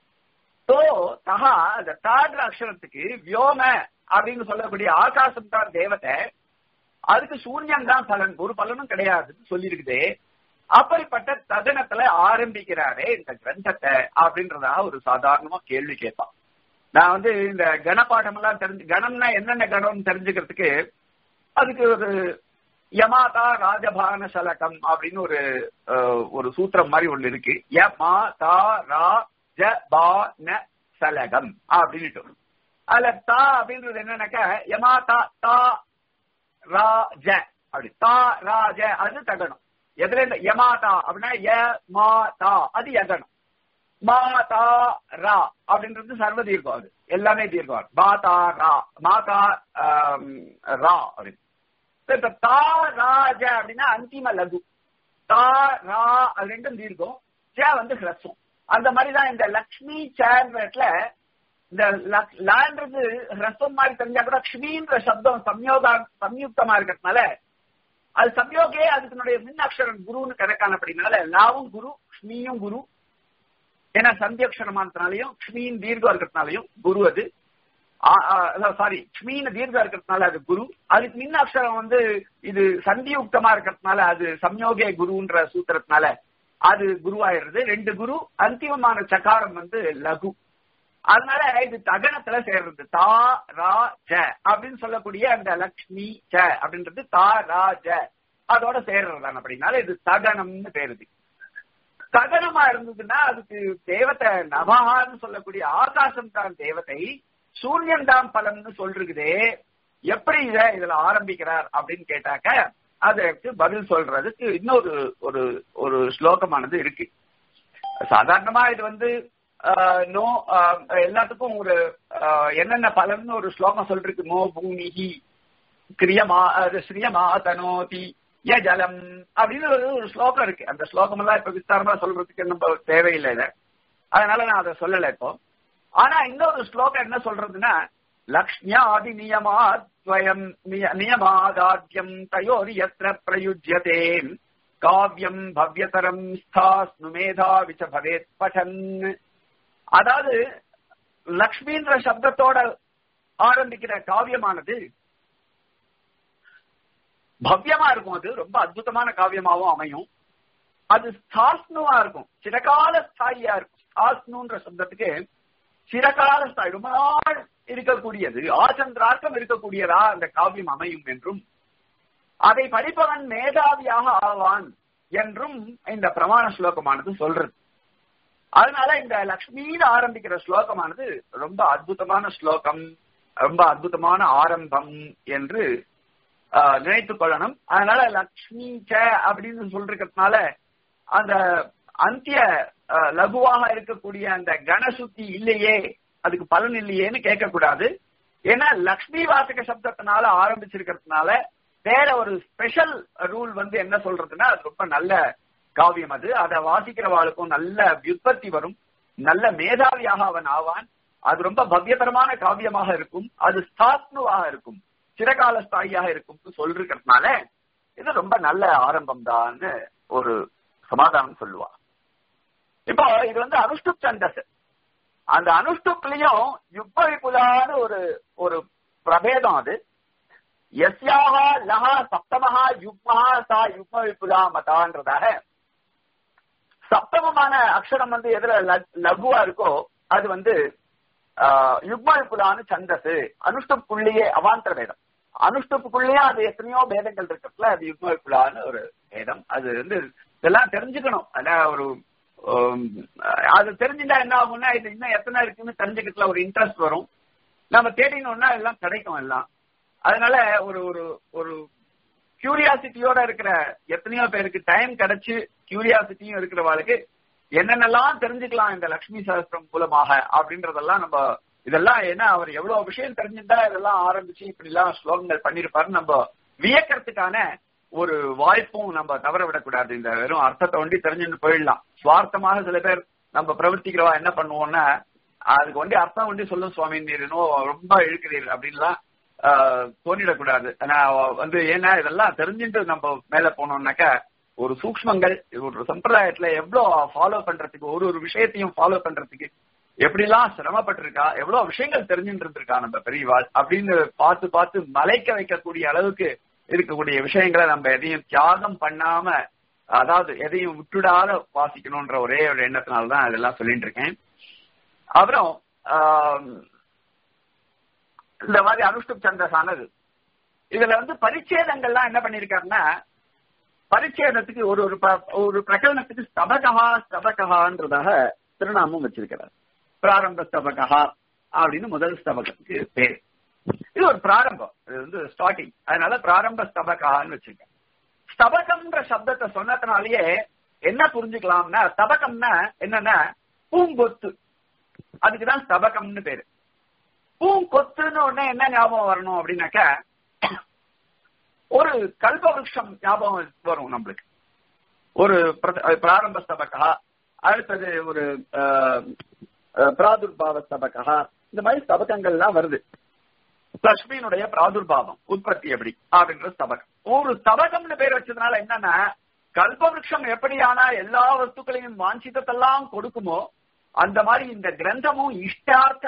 தோ தகா அந்த தாடுற அக்ஷரத்துக்கு வியோம அப்படின்னு சொல்லக்கூடிய ஆகாசம் தான் தேவதை அதுக்கு சூன்யம் தான் பலன் ஒரு பலனும் கிடையாதுன்னு சொல்லியிருக்குது அப்படிப்பட்ட தகனத்துல ஆரம்பிக்கிறாரே இந்த கிரந்தத்தை அப்படின்றதா ஒரு சாதாரணமா கேள்வி கேட்பான் நான் வந்து இந்த கணபாடம் எல்லாம் தெரிஞ்சு கணம்னா என்னென்ன கணம் தெரிஞ்சுக்கிறதுக்கு அதுக்கு ஒரு யமாதா ராஜபான சலகம் அப்படின்னு ஒரு அஹ், ஒரு சூத்திரம் மாதிரி ஒண்ணு இருக்கு யமா தா ரா ஜ பா ந சலகம் அப்படின்ட்டு அதுல தா அப்படின்றது என்னன்னாக்கா யமா தா தா ரா ஜ அப்படி தா ரா ஜ அது தகனம் எதுல இந்த யமாதா அப்படின்னா ய மா தா அது யகனம் மாதா ரா அப்படின்றது சர்வ தீர்க்கம் அது எல்லாமே தீர்க்கம் மாதா ரா மாதா ஆம், ரா அப்படின்னு இப்ப தா ராஜ அப்படின்னா அந்திம லகு தா ரா அது ரெண்டும் தீர்க்கம் ச வந்து ஹ்ரஸ்வம் அந்த மாதிரிதான் இந்த லக்ஷ்மி சேர்ல இந்த லக்- லான்றது ஹ்ரஸ்வம் மாதிரி தெரிஞ்சா கூட லக்ஷ்மின்ற சப்தம் சம்யோகா சம்யுக்தமா இருக்கிறதுனால அது சம்யோகே அதுக்குனுடைய மின் அக்ஷரம் குருன்னு கணக்கான அப்படின்னால லாவும் குரு க்ஷ்மியும் குரு ஏன்னா சந்தியக்ஷரமானதுனாலையும் க்ஷ்மியின் தீர்க்கம் இருக்கிறதுனாலையும் குரு அது சாரி க்ஷ்மீன தீர்க்கம் இருக்கிறதுனால அது குரு அதுக்கு மின் அக்ஷரம் வந்து இது சந்தியுக்தமா இருக்கிறதுனால அது சம்யோகே குருன்ற சூத்திரத்தினால அது குருவாயிருது ரெண்டு குரு அந்திமமான சகாரம் வந்து லகு அதனால இது தகனத்துல சேர்றது தா ரா ஜ அப்படின்னு சொல்லக்கூடிய அந்த லக்ஷ்மி ஜ அப்படின்றது தா ரா ஜ அதோட சேர்றதுதான் அப்படின்னால இது தகனம்னு பேருது தகனமா இருந்ததுன்னா அதுக்கு தேவத்தை நவஹான்னு சொல்லக்கூடிய ஆகாசம் தான் தேவதை சூரியன் தான் பலம்னு சொல்றதே எப்படி இத இதுல ஆரம்பிக்கிறார் அப்படின்னு கேட்டாக்க அதற்கு பதில் சொல்றதுக்கு இன்னொரு ஒரு ஒரு ஸ்லோகமானது இருக்கு சாதாரணமா இது வந்து ஆஹ், நோ ஆஹ், எல்லாத்துக்கும் ஒரு ஆஹ், என்னென்ன பலன்னு ஒரு ஸ்லோகம் சொல்றது மோ பூமிஹி கிரியமா அது ஸ்ரீயமா தனோதி ய ஜலம் அப்படின்னு ஒரு ஒரு ஸ்லோகம் இருக்கு அந்த ஸ்லோகம் எல்லாம் இப்ப விஸ்தாரமா சொல்றதுக்கு நம்ம தேவையில்லை இத. அதனால நான் அதை சொல்லல இப்போ ஆனா இன்னொரு ஸ்லோகம் என்ன சொல்றதுன்னா லக்ஷ்மியாதி நியமாத்வயம் நிய- நியமாதாத்யம் தயோரி யத்ர பிரயுஜ்யதே காவியம் பவ்யதரம் ஸ்தாஸ்னு மேதாவிச்ச பவேத் பఠன் அதாவது லக்ஷ்மின்ற சப்தத்தோட ஆரம்பிக்கிற காவியமானது பவ்யமா இருக்கும் அது ரொம்ப அற்புதமான காவியமாவும் அமையும் அது ஸ்தாஸ்னுவா இருக்கும் சிறகால ஸ்தாயியா இருக்கும் ஸ்தாஸ்னுன்ற சப்தத்துக்கு சிறகால ஸ்தாய் ரொம்ப நாள் இருக்கக்கூடியது ஆச்சந்திரார்க்கம் இருக்கக்கூடியதா அந்த காவியம் அமையும் என்றும் அதை படிப்பவன் மேதாவியாக ஆவான் என்றும் இந்த பிரமாண ஸ்லோகமானது சொல்றது அதனால இந்த லக்ஷ்மியில ஆரம்பிக்கிற ஸ்லோகமானது ரொம்ப அற்புதமான ஸ்லோகம் ரொம்ப அற்புதமான ஆரம்பம் என்று ஆஹ், நினைத்துக் கொள்ளணும் அதனால லக்ஷ்மி ச அப்படின்னு சொல்றதுனால அந்த அந்திய ஆஹ், லகுவாக இருக்கக்கூடிய அந்த கணசுத்தி இல்லையே அதுக்கு பலன் இல்லையேன்னு கேட்க கூடாது ஏன்னா லக்ஷ்மி வாசக சப்தத்தினால ஆரம்பிச்சிருக்கிறதுனால வேற ஒரு ஸ்பெஷல் ரூல் வந்து என்ன சொல்றதுன்னா அது ரொம்ப நல்ல காவியம் அது அதை வாசிக்கிறவாளுக்கும் நல்ல விற்பத்தி வரும் நல்ல மேதாவியாக அவன் ஆவான் அது ரொம்ப பவ்யதரமான காவியமாக இருக்கும் அது ஸ்தாத்னுவாக இருக்கும் சிறகால ஸ்தாயியாக இருக்கும் சொல்றதுனால இது ரொம்ப நல்ல ஆரம்பம் தான்னு ஒரு சமாதானம் சொல்லுவா இப்போ இது வந்து அனுஷ்டுப் சந்தஸ் அந்த அனுஷ்டுப்லயும் யுக்ம விபுலான ஒரு ஒரு பிரபேதம் அது எஸ்யாக லஹா சப்தமஹா யுக்மஹா சா யுக்ம விபுலா மதான்றதாக சப்தமமான அக்ஷரம் வந்து எதுல லகுவா இருக்கோ அது வந்து யுக்ம விபுலான்னு சந்தஸ் அனுஷ்டுப்புள்ளியே அவாந்தர வேதம் அனுஷ்டுப்புக்குள்ளேயே அது எத்தனையோ பேதங்கள் இருக்கிறதுல அது யுக்ம விபுலான்னு ஒரு வேதம் அது வந்து இதெல்லாம் தெரிஞ்சுக்கணும் அதான் ஒரு அது தெரிஞ்சுட்டா என்ன ஆகும்னா இது இன்னும் எத்தனை இருக்குன்னு தெரிஞ்சுக்கிறதுல ஒரு இன்ட்ரெஸ்ட் வரும் நம்ம தேடினோம்னா எல்லாம் கிடைக்கும் எல்லாம் அதனால ஒரு ஒரு ஒரு கியூரியாசிட்டியோட இருக்கிற எத்தனையோ பேருக்கு டைம் கிடைச்சு கியூரியாசிட்டியும் இருக்கிறவாளுக்கு என்னென்னலாம் தெரிஞ்சுக்கலாம் இந்த லட்சுமி சாஸ்திரம் மூலமாக அப்படின்றதெல்லாம் நம்ம இதெல்லாம் ஏன்னா அவர் எவ்வளவு விஷயம் தெரிஞ்சிருந்தா இதெல்லாம் ஆரம்பிச்சு இப்படி எல்லாம் ஸ்லோகங்கள் பண்ணிருப்பாரு நம்ம வியக்கிறதுக்கான ஒரு வாய்ப்பும் நம்ம தவற விடக்கூடாது இந்த வெறும் அர்த்தத்தை ஒண்டி தெரிஞ்சுட்டு போயிடலாம் சுவார்த்தமாக சில பேர் நம்ம பிரவர்த்திக்கிறவா என்ன பண்ணுவோம்னா அதுக்கு ஒண்டி அர்த்தம் ஒண்டி சொல்லும் சுவாமி நீர் ரொம்ப இழுக்கிறீர் அப்படின்லாம் தோணிடக்கூடாது ஆனா வந்து ஏன்னா இதெல்லாம் தெரிஞ்சுட்டு நம்ம மேல போனோம்னாக்கா ஒரு சூக்மங்கள் ஒரு சம்பிரதாயத்துல எவ்வளவு ஃபாலோ பண்றதுக்கு ஒரு ஒரு விஷயத்தையும் ஃபாலோ பண்றதுக்கு எப்படிலாம் சிரமப்பட்டிருக்கா எவ்வளவு விஷயங்கள் தெரிஞ்சுட்டு இருந்திருக்கா நம்ம பெரியவாள் அப்படின்னு பார்த்து பார்த்து மலைக்க வைக்கக்கூடிய அளவுக்கு இருக்கக்கூடிய விஷயங்களை நம்ம எதையும் தியாகம் பண்ணாம அதாவது எதையும் விட்டுடாத வாசிக்கணும்ன்ற ஒரே ஒரு எண்ணத்தினால்தான் அதெல்லாம் சொல்லிட்டு இருக்கேன் அப்புறம் இந்த மாதிரி அனுஷ்டுப் சந்தஸானது இதுல வந்து பரிச்சேதங்கள்லாம் என்ன பண்ணிருக்காருன்னா பரிச்சேதத்துக்கு ஒரு ஒரு ஒரு பிரகடனத்துக்கு ஸ்தபகா ஸ்தபகான்றதாக திருநாமம் வச்சிருக்கிறார் பிராரம்ப ஸ்தபகா அப்படின்னு முதல் ஸ்தபகத்துக்கு பேர் இது ஒரு பிராரம்பம் இது வந்து ஸ்டார்டிங் அதனால பிராரம்ப ஸ்தபகான்னு வச்சிருக்கேன் ஸ்தபகம்ன்ற சப்தத்தை சொன்னதுனாலயே என்ன புரிஞ்சுக்கலாம்னா ஸ்தபகம்னா என்னன்னா பூங்கொத்து அதுக்குதான் ஸ்தபகம்னு பேரு பூங்கொத்துன்னு உடனே என்ன ஞாபகம் வரணும் அப்படின்னாக்க ஒரு கல்பவருஷம் ஞாபகம் வரும் நம்மளுக்கு ஒரு பிராரம்ப ஸ்தபகா அடுத்தது ஒரு பிராதுர்பாவ ஸ்தபகா இந்த மாதிரி ஸ்தபகங்கள்லாம் வருது லட்சுமியினுடைய பிராதுர்பாவம் உற்பத்தி எப்படி அப்படின்ற ஸ்தபகம் ஒரு ஸ்தபகம்னு பேர் வச்சதுனால என்னன்னா கல்பவருஷம் எப்படியானா எல்லா வஸ்துக்களையும் வாஞ்சித்தெல்லாம் கொடுக்குமோ அந்த மாதிரி இந்த கிரந்தமும் இஷ்டார்த்த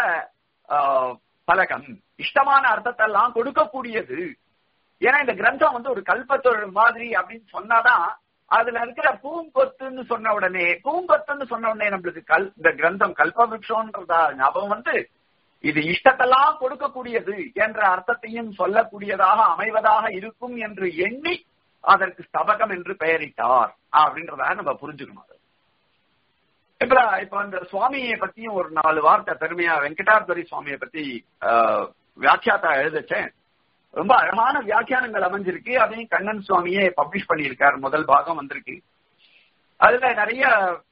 பலகம் இஷ்டமான அர்த்தத்தை எல்லாம் கொடுக்கக்கூடியது ஏன்னா இந்த கிரந்தம் வந்து ஒரு கல்பத்தொழில் மாதிரி அப்படின்னு சொன்னாதான் அதுல இருக்கிற பூங்கொத்துன்னு சொன்ன உடனே பூங்கொத்துன்னு சொன்ன உடனே நம்மளுக்கு கல் இந்த கிரந்தம் கல்பவிருஷம்ன்றதா ஞாபகம் வந்து இது இஷ்டத்தெல்லாம் கொடுக்கக்கூடியது என்ற அர்த்தத்தையும் சொல்லக்கூடியதாக அமைவதாக இருக்கும் என்று எண்ணி அதற்கு ஸ்தபகம் என்று பெயரிட்டார் அப்படின்றதாக நம்ம புரிஞ்சுக்கணும் அது இப்ப இப்ப அந்த சுவாமியை பத்தியும் ஒரு நாலு வார்த்தை பெருமையா வெங்கடார்பரி சுவாமியை பத்தி வியாக்கியாத்தா எழுதச்சேன் ரொம்ப அழகான வியாக்கியானங்கள் அமைஞ்சிருக்கு அதையும் கண்ணன் சுவாமியே பப்ளிஷ் பண்ணியிருக்காரு முதல் பாகம் வந்திருக்கு அதுல நிறைய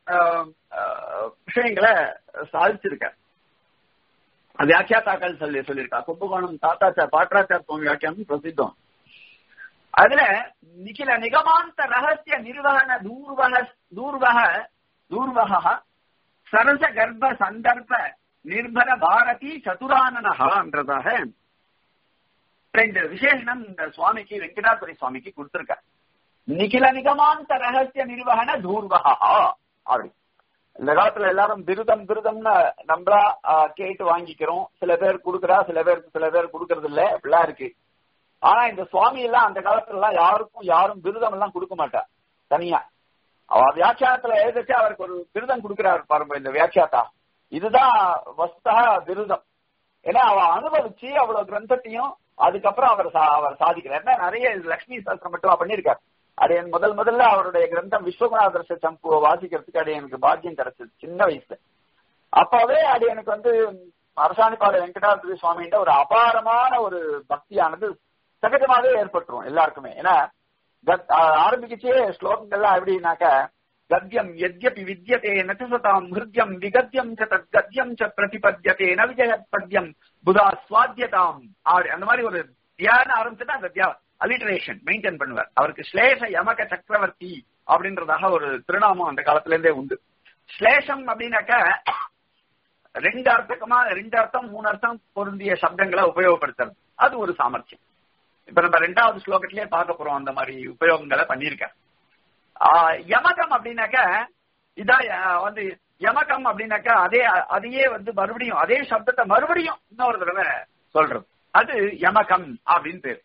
விஷயங்களை சாதிச்சிருக்கார் வியாக்கியாத்தாக்கள் சொல்லி சொல்லியிருக்கா கும்பகோணம் தாத்தாச்சார் பாட்ராச்சார் சுவாமி வியாக்கியானம் பிரசித்தம் அதுல நிகில நிகமாந்த ரகசிய நிர்வகன தூர்வக தூர்வக தூர்வக சரச கர்ப்ப சந்தர்ப்ப நிர்பர பாரதி சதுரானனகான்றதாக இந்த விசேஷனம் இந்த சுவாமிக்கு வெங்கடாபுரி சுவாமிக்கு கொடுத்திருக்க நிகில நிகமாந்த ரகசிய நிர்வகன தூர்வகா அப்படி இந்த காலத்துல எல்லாரும் விருதம் விருதம்னு நம்மளா கேட்டு வாங்கிக்கிறோம் சில பேர் கொடுக்குறா சில பேருக்கு சில பேர் கொடுக்கறது இல்ல அப்படிலாம் இருக்கு ஆனா இந்த சுவாமி எல்லாம் அந்த காலத்துல எல்லாம் யாருக்கும் யாரும் விருதம் எல்லாம் கொடுக்க மாட்டா தனியா அவ வியாக்கியானத்துல எழுதிச்சு அவருக்கு ஒரு விருதம் கொடுக்கிறாரு பாருங்க இந்த வியாக்கியாத்தா இதுதான் வஸ்தா விருதம் ஏன்னா அவ அனுபவிச்சு அவ்வளவு கிரந்தத்தையும் அதுக்கப்புறம் அவர் அவர் சாதிக்கிறார் நிறைய லட்சுமி சாஸ்திரம் மட்டும் பண்ணியிருக்காரு அது என் முதல் முதல்ல அவருடைய கிரந்தம் விஸ்வகுணாதர்ஷ சம்புவை வாசிக்கிறதுக்கு அது எனக்கு பாக்கியம் கிடைச்சது சின்ன வயசுல அப்பவே அது எனக்கு வந்து அரசாணிப்பாள வெங்கடாதிரி சுவாமின்ற ஒரு அபாரமான ஒரு பக்தியானது சகஜமாகவே ஏற்பட்டுரும் எல்லாருக்குமே ஏன்னா ஆரம்பிக்கச்சே ஸ்லோகங்கள்லாம் எப்படின்னாக்க கத்தியம் எத்யபி வித்யதே நச்சசதாம் ஹிருத்யம் விகத்தியம் ச தத் கத்தியம் ச பிரதிபத்தியதே ந விஜயத் பத்யம் புதா சுவாத்தியதாம் அந்த மாதிரி ஒரு தியானம் ஆரம்பிச்சுட்டா அந்த தியா அலிட்டரேஷன் மெயின்டைன் பண்ணுவார் அவருக்கு ஸ்லேஷ யமக சக்கரவர்த்தி அப்படின்றதாக ஒரு திருநாமம் அந்த காலத்துல இருந்தே உண்டு ஸ்லேஷம் அப்படின்னாக்க ரெண்டு அர்த்தமா ரெண்டு அர்த்தம் மூணு அர்த்தம் பொருந்திய சப்தங்களை உபயோகப்படுத்துறது அது ஒரு சாமர்த்தியம் இப்ப நம்ம ரெண்டாவது ஸ்லோகத்திலே பார்க்க போறோம் அந்த மாதிரி உபயோகங்களை பண்ணியிருக்கேன் ஆஹ் யமகம் அப்படின்னாக்க இதான் அஹ், வந்து யமகம் அப்படின்னாக்கா அதே அதையே வந்து மறுபடியும் அதே சப்தத்தை மறுபடியும் இன்னொரு தடவை சொல்றது அது யமகம் அப்படின்னு பேர்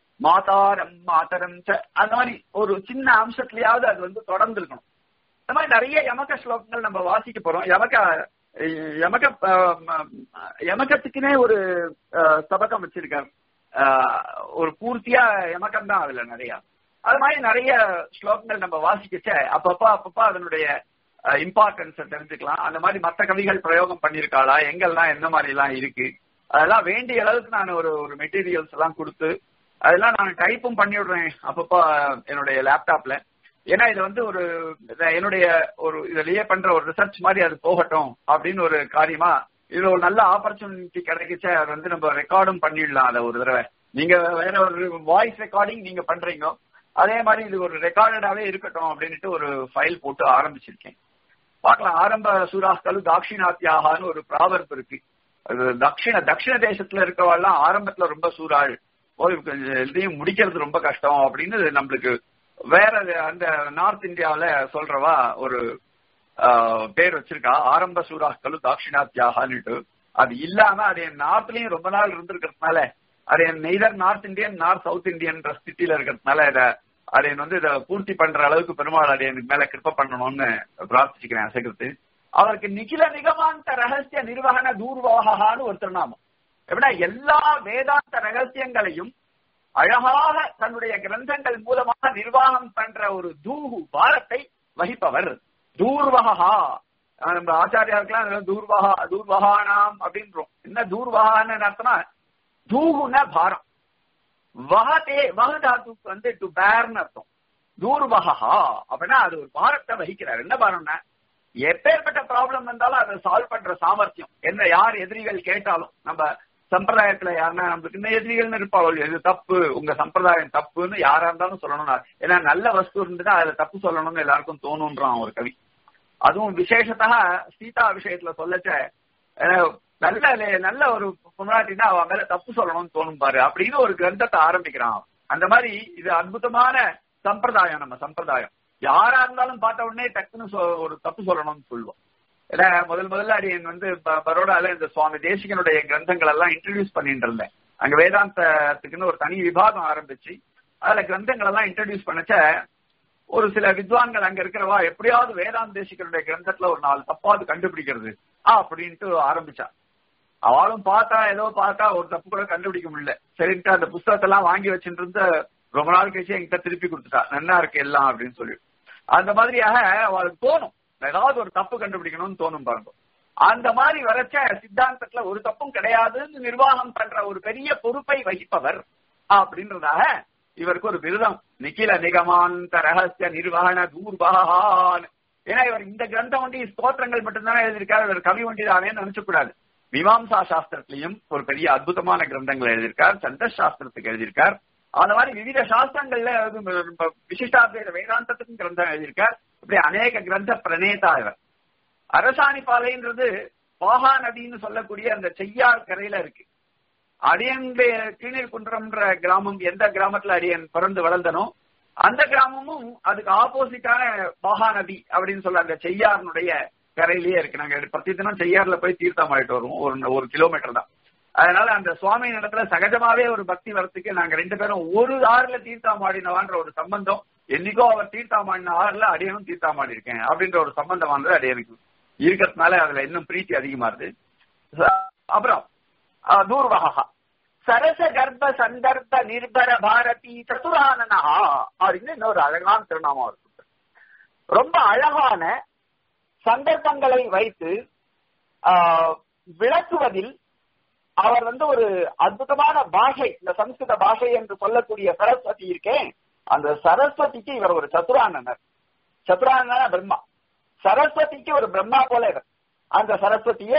மாதாரம் மாதரம் ச அந்த மாதிரி ஒரு சின்ன அம்சத்திலேயாவது அது வந்து தொடர்ந்து இருக்கணும் இந்த மாதிரி நிறைய யமக ஸ்லோகங்கள் நம்ம வாசிக்க போறோம் யமக அஹ், யமக அஹ், ம- யமகத்துக்குனே ஒரு அஹ், சபகம் வச்சிருக்காரு அஹ், ஒரு பூர்த்தியா யமகம் தான் அதுல நிறைய அது மாதிரி நிறைய ஸ்லோகங்கள் நம்ம வாசிக்கச்ச அப்பப்ப அப்பப்ப அதனுடைய இம்பார்ட்டன்ஸை தெரிஞ்சுக்கலாம் அந்த மாதிரி மற்ற கவிகள் பிரயோகம் பண்ணியிருக்காளா எங்கெல்லாம் எந்த மாதிரி எல்லாம் இருக்கு அதெல்லாம் வேண்டிய அளவுக்கு நான் ஒரு ஒரு மெட்டீரியல்ஸ் எல்லாம் கொடுத்து அதெல்லாம் நான் டைப்பும் பண்ணி விடுறேன் அப்பப்போ என்னுடைய லேப்டாப்ல ஏன்னா இது வந்து ஒரு இத- என்னுடைய ஒரு இதுலயே பண்ற ஒரு ரிசர்ச் மாதிரி அது போகட்டும் அப்படின்னு ஒரு காரியமா இது ஒரு நல்ல ஆப்பர்ச்சுனிட்டி கிடைக்கச்ச அது வந்து நம்ம ரெக்கார்டும் பண்ணிடலாம் அதை ஒரு தடவை நீங்க வேற ஒரு வாய்ஸ் ரெக்கார்டிங் நீங்க பண்றீங்க அதே மாதிரி இது ஒரு ரெக்கார்டடாவே இருக்கட்டும் அப்படின்ட்டு ஒரு ஃபைல் போட்டு ஆரம்பிச்சிருக்கேன் பார்க்கலாம் ஆரம்ப சூராஸ்கலு தாட்சிணாத்தியாகான்னு ஒரு ப்ராவர்ப் இருக்கு அது தட்சிண தட்சிண தேசத்துல இருக்கவாள்லாம் ஆரம்பத்துல ரொம்ப சூறாள் போய் கொஞ்சம் இதையும் முடிக்கிறது ரொம்ப கஷ்டம் அப்படின்னு நம்மளுக்கு வேற அந்த நார்த் இந்தியாவுல சொல்றவா ஒரு ஆஹ், பேர் வச்சிருக்கா ஆரம்ப சூராக்களு தாட்சிணாத்தியாகான்னுட்டு அது இல்லாம அது என் நார்த்லயும் ரொம்ப நாள் இருந்திருக்கிறதுனால அது என் neither north Indian north south இந்தியன்ற ஸ்தித்தில இருக்கிறதுனால இத அது என் வந்து இதை பூர்த்தி பண்ற அளவுக்கு பெருமாள் அது எனக்கு மேல கிருப்ப பண்ணணும்னு பிரார்த்திச்சுக்கிறேன் அசைக்கிறது அவருக்கு நிகில நிகமாந்த ரகசிய நிர்வகன தூர்வாகான்னு ஒரு திருநாமம் எப்படின்னா எல்லா வேதாந்த ரகசியங்களையும் அழகாக தன்னுடைய கிரந்தங்கள் மூலமாக நிர்வாகம் பண்ற ஒரு தூகு பாரத்தை வகிப்பவர் தூர்வகா அஹ் நம்ம ஆச்சாரியாருக்கெல்லாம் தூர்வகா தூர்வகானாம் அப்படின்றோம் என்ன தூர்வகான்னு அர்த்தமா தூகுன பாரம் வகதே வக தாத்துக்கு வந்து டு பேர்னு அர்த்தம் தூர்வகா அப்படின்னா அது ஒரு பாரத்தை வகிக்கிறார் என்ன பாரம்னா எப்பேற்பட்ட ப்ராப்ளம் வந்தாலும் அதை சால்வ் பண்ற சாமர்த்தியம் என்ன யார் எதிரிகள் கேட்டாலும் நம்ம சம்பிரதாயத்துல யாருன்னா நம்மளுக்கு இன்னும் எதிரிகள்னு இருப்பாங்க இது தப்பு உங்க சம்பிரதாயம் தப்புன்னு யாரா இருந்தாலும் சொல்லணும் ஏன்னா நல்ல வஸ்து இருந்துட்டா அதுல தப்பு சொல்லணும்னு எல்லாருக்கும் தோணுன்றான் ஒரு கவி அதுவும் விசேஷத்தா சீதா விஷயத்துல சொல்லச்ச அஹ், நல்ல லே- நல்ல ஒரு பொன்னாட்டினா அவன் மேல தப்பு சொல்லணும்னு தோணும் பாரு அப்படின்னு ஒரு கிரந்தத்தை ஆரம்பிக்கிறான் அந்த மாதிரி இது அற்புதமான சம்பிரதாயம் நம்ம சம்பிரதாயம் யாரா இருந்தாலும் பார்த்த உடனே டக்குன்னு சொ- ஒரு தப்பு சொல்லணும்னு சொல்லுவோம் ஏன்னா முதல் முதல்ல அடியன் வந்து ப- பரோடால இந்த சுவாமி தேசிகனுடைய கிரந்தங்கள் எல்லாம் இன்ட்ரடியூஸ் பண்ணிட்டு இருந்தேன் அங்க வேதாந்தத்துக்குன்னு ஒரு தனி விபாகம் ஆரம்பிச்சு அதுல கிரந்தங்கள் எல்லாம் இன்ட்ரடியூஸ் பண்ணச்ச ஒரு சில வித்வான்கள் அங்க இருக்கிறவா எப்படியாவது வேதாந்த தேசிகனுடைய கிரந்தத்துல ஒரு நாலு தப்பாவது கண்டுபிடிக்கிறது ஆ அப்படின்ட்டு ஆரம்பிச்சா அவளும் பார்த்தா ஏதோ பார்த்தா ஒரு தப்பு கூட கண்டுபிடிக்க முடியல சரின்ட்டு அந்த புஸ்தகத்தை எல்லாம் வாங்கி வச்சுட்டு இருந்து ரொம்ப நாள் கழிச்சு என்கிட்ட திருப்பி கொடுத்துட்டா நன்னா இருக்கு எல்லாம் அப்படின்னு சொல்லி அந்த மாதிரியாக அவளுக்கு தோணும் ஏதாவது ஒரு தப்பு கண்டுபிடிக்கணும்னு தோணும் பாருங்க அந்த மாதிரி வரைச்ச சித்தாந்தத்துல ஒரு தப்பும் கிடையாதுன்னு நிர்வாகம் பண்ற ஒரு பெரிய பொறுப்பை வகிப்பவர் அப்படின்றதாக இவருக்கு ஒரு விருதம் நிக்கில நிகமாந்த ரகசிய நிர்வாண தூர்வான் ஏன்னா இவர் இந்த கிரந்தம் வண்டி ஸ்தோத்திரங்கள் மட்டும்தானே எழுதியிருக்காரு இவர் கவி வண்டி தானே நினைச்சு கூடாது மீமாம்சா சாஸ்திரத்திலையும் ஒரு பெரிய அற்புதமான கிரந்தங்கள் எழுதியிருக்கார் சந்த சாஸ்திரத்துக்கு எழுதியிருக்கார் அந்த மாதிரி விவித சாஸ்திரங்கள்ல ரொம்ப விசிஷ்டாத்வைத வேதாந்தத்துக்கும் கிரந்தம் எழுதியிருக்கார் இப்படி அநேக கிரந்த பிரணேதா இவர் அரசாணி பாலைன்றது பாகா நதின்னு சொல்லக்கூடிய அந்த செய்யார் கரையில இருக்கு அடியனுடைய கீழீர் குன்றம்ன்ற கிராமம் எந்த கிராமத்துல அடியன் பிறந்து வளர்ந்தனோ அந்த கிராமமும் அதுக்கு ஆப்போசிட்டான பாகா நதி அப்படின்னு சொல்ல அந்த செய்யாറിனுடைய கரையிலேயே இருக்கு நாங்க பிரதி தினம் செய்யாறுல போய் தீர்த்தம் ஆயிட்டு வருவோம் ஒரு ஒரு கிலோமீட்டர் தான் அதனால அந்த சுவாமி இடத்துல சகஜமாவே ஒரு பக்தி வரத்துக்கு நாங்க ரெண்டு பேரும் ஒரு ஆறுல தீர்த்தம் ஆடினவான்ற ஒரு சம்பந்தம் என்னைக்கோ அவர் தீர்த்தம் ஆடின ஆறுல அடியனும் தீர்த்தம் ஆடி இருக்கேன் அப்படின்ற ஒரு சம்பந்தம் வந்து அடியனுக்கு இருக்கிறதுனால அதுல இன்னும் பிரீத்தி அதிகமாறுது அப்புறம் தூர்வகா சரச கர்ப்ப சந்தர்ப்ப நிர்பர பாரதி சதுரானனா அப்படின்னு இன்னொரு அழகான திருநாமம் இருக்கு ரொம்ப அழகான சந்தர்ப்பங்களை வைத்து விளக்குவதில் அவர் வந்து ஒரு அற்புதமான பாஷை இந்த சம்ஸ்கிருத பாஷை என்று சொல்லக்கூடிய சரஸ்வதி இருக்கேன் அந்த சரஸ்வதிக்கு இவர் ஒரு சதுரானனர் சதுரானன பிரம்மா சரஸ்வதிக்கு ஒரு பிரம்மா போல இவர் அந்த சரஸ்வதிய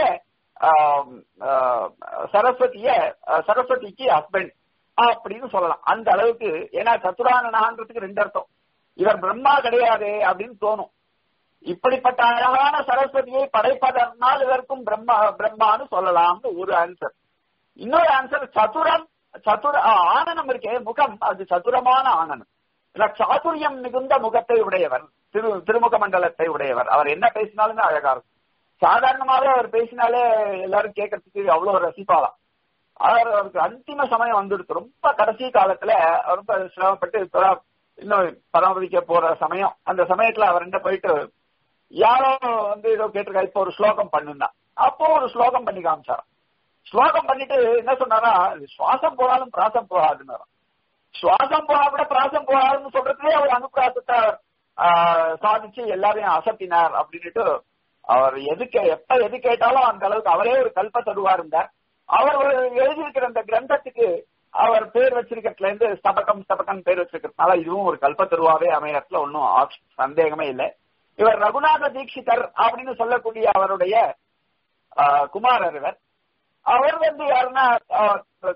சரஸ்வதிய சரஸ்வதிக்கு ஹஸ்பண்ட் அப்படின்னு சொல்லலாம் அந்த அளவுக்கு ஏன்னா சத்துரானனான்றதுக்கு ரெண்டு அர்த்தம் இவர் பிரம்மா கிடையாது அப்படின்னு தோணும் இப்படிப்பட்ட அழகான சரஸ்வதியை படைப்பதனால் இதற்கும் பிரம்மா பிரம்மான்னு சொல்லலாம்னு ஒரு ஆன்சர் இன்னொரு ஆன்சர் சதுரம் சதுர ஆ, ஆனனம் இருக்கே முகம் அது சதுரமான ஆனனம் இல்ல சாதுரியம் மிகுந்த முகத்தை உடையவர் திரு திருமுக மண்டலத்தை உடையவர் அவர் என்ன பேசினாலுமே அழகா இருக்கும் சாதாரணமாவே அவர் பேசினாலே எல்லாரும் கேட்கறதுக்கு அவ்வளவு ரசிப்பாளாம் அவர் அவருக்கு அந்திம சமயம் வந்துடுது ரொம்ப கடைசி காலத்துல ரொம்ப சிரமப்பட்டு இப்பதான் இன்னும் பராமரிக்க போற சமயம் அந்த சமயத்துல அவர் என்ன போயிட்டு யாரோ வந்து ஏதோ கேட்டிருக்கா இப்ப ஒரு ஸ்லோகம் பண்ணுனா அப்போ ஒரு ஸ்லோகம் பண்ணி காமிச்சாராம் ஸ்லோகம் பண்ணிட்டு என்ன சொன்னாரா இது சுவாசம் போனாலும் பிராசம் போகாதுன்னு சுவாசம் போனா கூட பிராசம் போகாதுன்னு சொல்றதுலயே அவர் அனுப்பிராசத்தை ஆஹ், சாதிச்சு எல்லாரையும் அசத்தினார் அப்படின்னுட்டு அவர் எதுக்கு எப்ப எது கேட்டாலும் அந்த அளவுக்கு அவரே ஒரு கல்ப தருவா இருந்தார் அவர் ஒரு எழுதியிருக்கிற அந்த கிரந்தத்துக்கு அவர் பேர் வச்சிருக்கிறதுல இருந்து ஸ்தபகம் ஸ்தபகம் பேர் வச்சிருக்கிறதுனால இதுவும் ஒரு கல்ப தருவாவே அமையறதுல ஒன்னும் சந்தேகமே இல்லை இவர் ரகுநாத தீட்சிதர் அப்படின்னு சொல்லக்கூடிய அவருடைய ஆஹ், குமாரர் இவர் அவர் வந்து யாருன்னா ஆஹ்,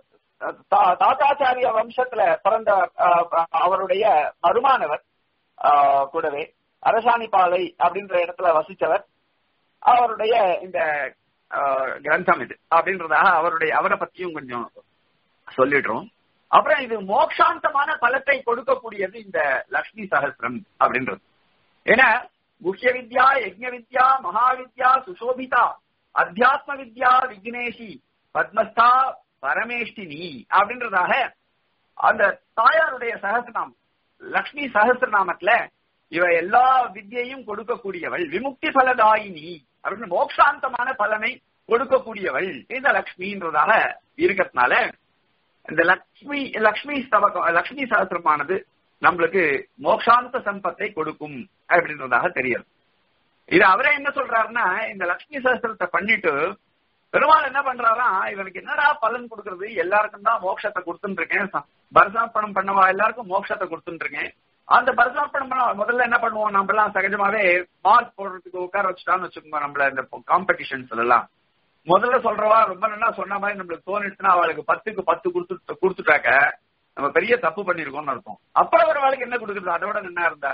தா- தாத்தாச்சாரிய வம்சத்துல பிறந்த ஆஹ், அவருடைய மருமானவர் ஆஹ், கூடவே அரசாணிபாலை அப்படின்ற இடத்துல வசிச்சவர் அவருடைய இந்த ஆஹ், கிரந்தம் இது அப்படின்றதாக அவருடைய அவரை பத்தியும் கொஞ்சம் சொல்லிடுறோம் அப்புறம் இது மோக்ஷாந்தமான பலத்தை கொடுக்கக்கூடியது இந்த லக்ஷ்மி சகஸ்திரம் அப்படின்றது ஏன்னா முக்கிய வித்யா யஜ்ஞ வித்யா மகாவித்யா சுசோபிதா அத்தியாத்ம வித்யா விக்னேஷி பத்மஸ்தா பரமேஷ்டினி அப்படின்றதாக அந்த தாயாருடைய சகசிரநாமம் லக்ஷ்மி சகசிரநாமத்துல இவ எல்லா வித்யையும் கொடுக்கக்கூடியவள் விமுக்தி பலதாயினி அப்படின்னு மோக்ஷாந்தமான பலனை கொடுக்கக்கூடியவள் இந்த லக்ஷ்மின்றதாக இருக்கிறதுனால இந்த லக்ஷ்மி லக்ஷ்மி ஸ்தவகம் லக்ஷ்மி சகசிரமானது நம்மளுக்கு மோக்ஷாந்த சம்பத்தை கொடுக்கும் அப்படின்றதாக தெரியுது இது அவரே என்ன சொல்றாருன்னா இந்த லக்ஷ்மி சகசிரத்தை பண்ணிட்டு பெருமாள் என்ன பண்றாரா இவனுக்கு என்னடா பலன் கொடுக்கறது எல்லாருக்கும் தான் மோட்சத்தை கொடுத்துட்டு இருக்கேன் ச- பரசாப்பணம் பண்ணவா எல்லாருக்கும் மோட்சத்தை கொடுத்துட்டு இருக்கேன் அந்த பரசாப்பணம் பண்ண முதல்ல என்ன பண்ணுவோம் நம்ம எல்லாம் சகஜமாவே மார்க் போடுறதுக்கு உட்கார வச்சுட்டான்னு வச்சுக்கோங்க நம்மள இந்த காம்படிஷன்ஸ் எல்லாம் முதல்ல சொல்றவா ரொம்ப நல்லா சொன்ன மாதிரி நம்மளுக்கு தோணிடுச்சுன்னா அவளுக்கு பத்துக்கு பத்து கொடுத்து கொடுத்துட்டாக்க நம்ம பெரிய தப்பு பண்ணிருக்கோம்னு அர்த்தம் அப்புறம் ஒரு வாழ்க்கை என்ன கொடுக்குறது அதோட என்ன இருந்தா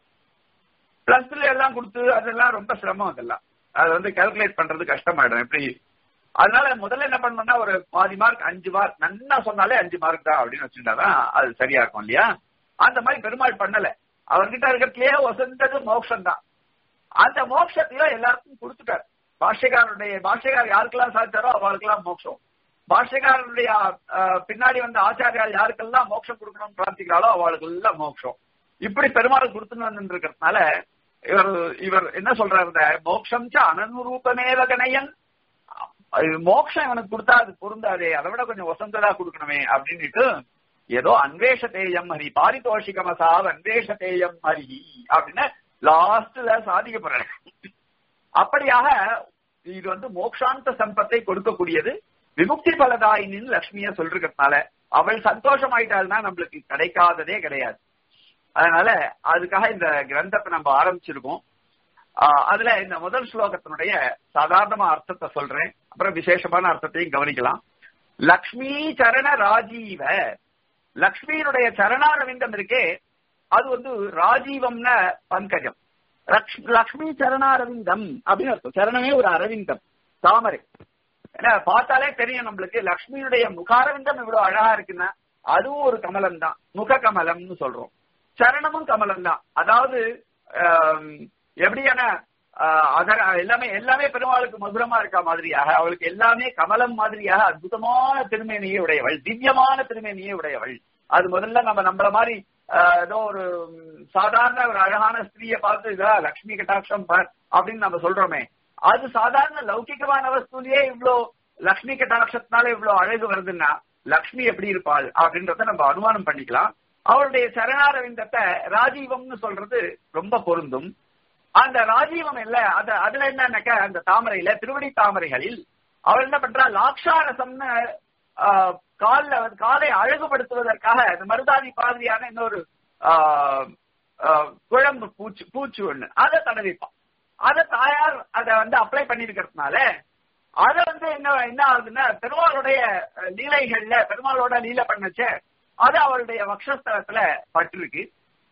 பிளஸ்ல எல்லாம் கொடுத்து அதெல்லாம் ரொம்ப சிரமம் அதெல்லாம் அது வந்து கால்குலேட் பண்றது கஷ்டமாயிடும் எப்படி அதனால முதல்ல என்ன பண்ணணும்னா ஒரு பாதி மார்க் அஞ்சு மார்க் நன்னா சொன்னாலே அஞ்சு மார்க் தான் அப்படின்னு வச்சுட்டாதான் அது சரியா இருக்கும் இல்லையா அந்த மாதிரி பெருமாள் பண்ணல அவர்கிட்ட இருக்கிறதுலயே வசந்தது மோட்சம் தான் அந்த மோட்சத்தையும் எல்லாருக்கும் கொடுத்துட்டார் பாஷ்யக்காரருடைய பாஷ்யக்காரர் யாருக்கெல்லாம் சாதிச்சாரோ அவளுக்கெல்லாம் மோட்சம் பாஷ்யக்காரருடைய அஹ், பின்னாடி வந்த ஆச்சாரியால் யாருக்கெல்லாம் மோட்சம் கொடுக்கணும்னு பிரார்த்திக்கிறாளோ அவளுக்கு எல்லாம் மோட்சம் இப்படி பெருமாள் கொடுத்துன்னு வந்து இருக்கிறதுனால இவர் இவர் என்ன சொல்றாரு இந்த மோட்சம் ச அனனுரூபமேவ கணையன் இது மோட்சம் இவனுக்கு கொடுத்தா அது பொருந்தாதே அதை விட கொஞ்சம் வசந்ததா கொடுக்கணுமே அப்படின்னுட்டு ஏதோ அன்வேஷதேயம் ஹரி பாரிதோஷிகமசாவ் அன்வேஷதேயம் ஹரி அப்படின்னு லாஸ்ட்ல சாதிக்க போறாரு அப்படியாக இது வந்து மோக்ஷாந்த சம்பத்தை கொடுக்கக்கூடியது விமுக்தி பலதாயினின்னு லட்சுமிய சொல்றதுனால அவள் சந்தோஷமாயிட்டாள்னா நம்மளுக்கு கிடைக்காததே கிடையாது அதனால அதுக்காக இந்த கிரந்தத்தை நம்ம ஆரம்பிச்சிருக்கோம் ஆஹ் அதுல இந்த முதல் ஸ்லோகத்தினுடைய சாதாரணமா அர்த்தத்தை சொல்றேன் அப்புறம் விசேஷமான அர்த்தத்தையும் கவனிக்கலாம் லக்ஷ்மி சரண ராஜீவ லக்ஷ்மியினுடைய சரணாரவிந்தம் இருக்கே அது வந்து ராஜீவம்ன பங்கஜம் லக்ஷ்- லக்ஷ்மி சரணாரவிந்தம் அப்படின்னு அர்த்தம் சரணமே ஒரு அரவிந்தம் தாமரை ஏன்னா பார்த்தாலே தெரியும் நம்மளுக்கு லக்ஷ்மியுடைய முகாரவிந்தம் இவ்வளவு அழகா இருக்குன்னா அதுவும் ஒரு கமலம் தான் முக கமலம்னு சொல்றோம் சரணமும் கமலம் தான் அதாவது ஆம், எப்படியான ஆஹ், அதர எல்லாமே எல்லாமே பெருமாளுக்கு மதுரமா இருக்கா மாதிரியாக அவளுக்கு எல்லாமே கமலம் மாதிரியாக அற்புதமான திருமேனியை உடையவள் திவ்யமான திருமேனியை உடையவள் அது முதல்ல நம்ம நம்மள மாதிரி ஆஹ், ஏதோ ஒரு ம், சாதாரண ஒரு அழகான ஸ்திரீயை பார்த்து இதா லக்ஷ்மி கட்டாட்சம் பார் அப்படின்னு நம்ம சொல்றோமே அது சாதாரண லௌகிகமான வஸ்துலயே இவ்ளோ லக்ஷ்மி கட்டாட்சத்தினால இவ்ளோ அழகு வருதுன்னா லக்ஷ்மி எப்படி இருப்பாள் அப்படின்றத நம்ம அனுமானம் பண்ணிக்கலாம் அவருடைய சரணாரவிந்தத்தை ராஜீவம்னு சொல்றது ரொம்ப பொருந்தும் அந்த ராஜீவம் இல்ல அது அதுல என்னன்னாக்க அந்த தாமரையில திருவடி தாமரைகளில் அவர் என்ன பண்றா லாக்ஷாரசம்னு ஆஹ், கால்ல வந்து காலை அழகுபடுத்துவதற்காக இந்த மருதாணி பாதிரியான இன்னொரு ஆஹ், ஆஹ், குழம்பு பூச்சு பூச்சு ஒண்ணு அதை தடவிப்பான் அதை தாயார் அதை வந்து அப்ளை பண்ணிருக்கிறதுனால அத வந்து என்ன என்ன ஆகுதுன்னா பெருமாளுடைய அஹ், லீலைகள்ல பெருமாளோட லீலை பண்ணச்ச அது அவருடைய வக்ஷஸ்தலத்துல பட்டிருக்கு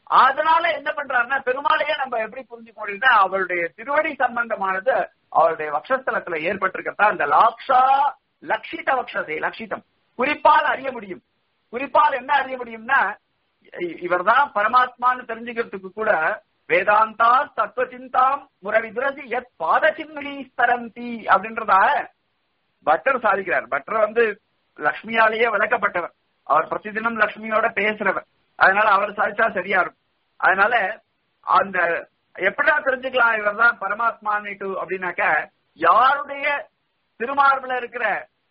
அதனால என்ன பண்றாருன்னா பெருமாளையே நம்ம எப்படி புரிஞ்சுக்க முடியும்னா அவருடைய திருவடி சம்பந்தமானது அவருடைய வக்ஷஸ்தலத்துல ஏற்பட்டிருக்கதா அந்த லாக்ஷா லக்ஷித வக்ஷதை லக்ஷிதம் குறிப்பால் அறிய முடியும் குறிப்பால் என்ன அறிய முடியும்னா இவர்தான் பரமாத்மான்னு தெரிஞ்சுக்கிறதுக்கு கூட வேதாந்தா தத்துவ சிந்தாம் முரவிதுரசி எத் பாத சின்மணி ஸ்தரந்தி அப்படின்றதா பட்டர் சாதிக்கிறார் பட்டர் வந்து லக்ஷ்மியாலேயே விளக்கப்பட்டவர் அவர் பிரதிதினம் லக்ஷ்மியோட பேசுறவர் அதனால அவர் சாதிச்சா சரியா இருக்கும் அதனால அந்த எப்படா தெரிஞ்சுக்கலாம் இவர் தான் பரமாத்மான்னுட்டு அப்படின்னாக்க யாருடைய திருமார்புல இருக்கிற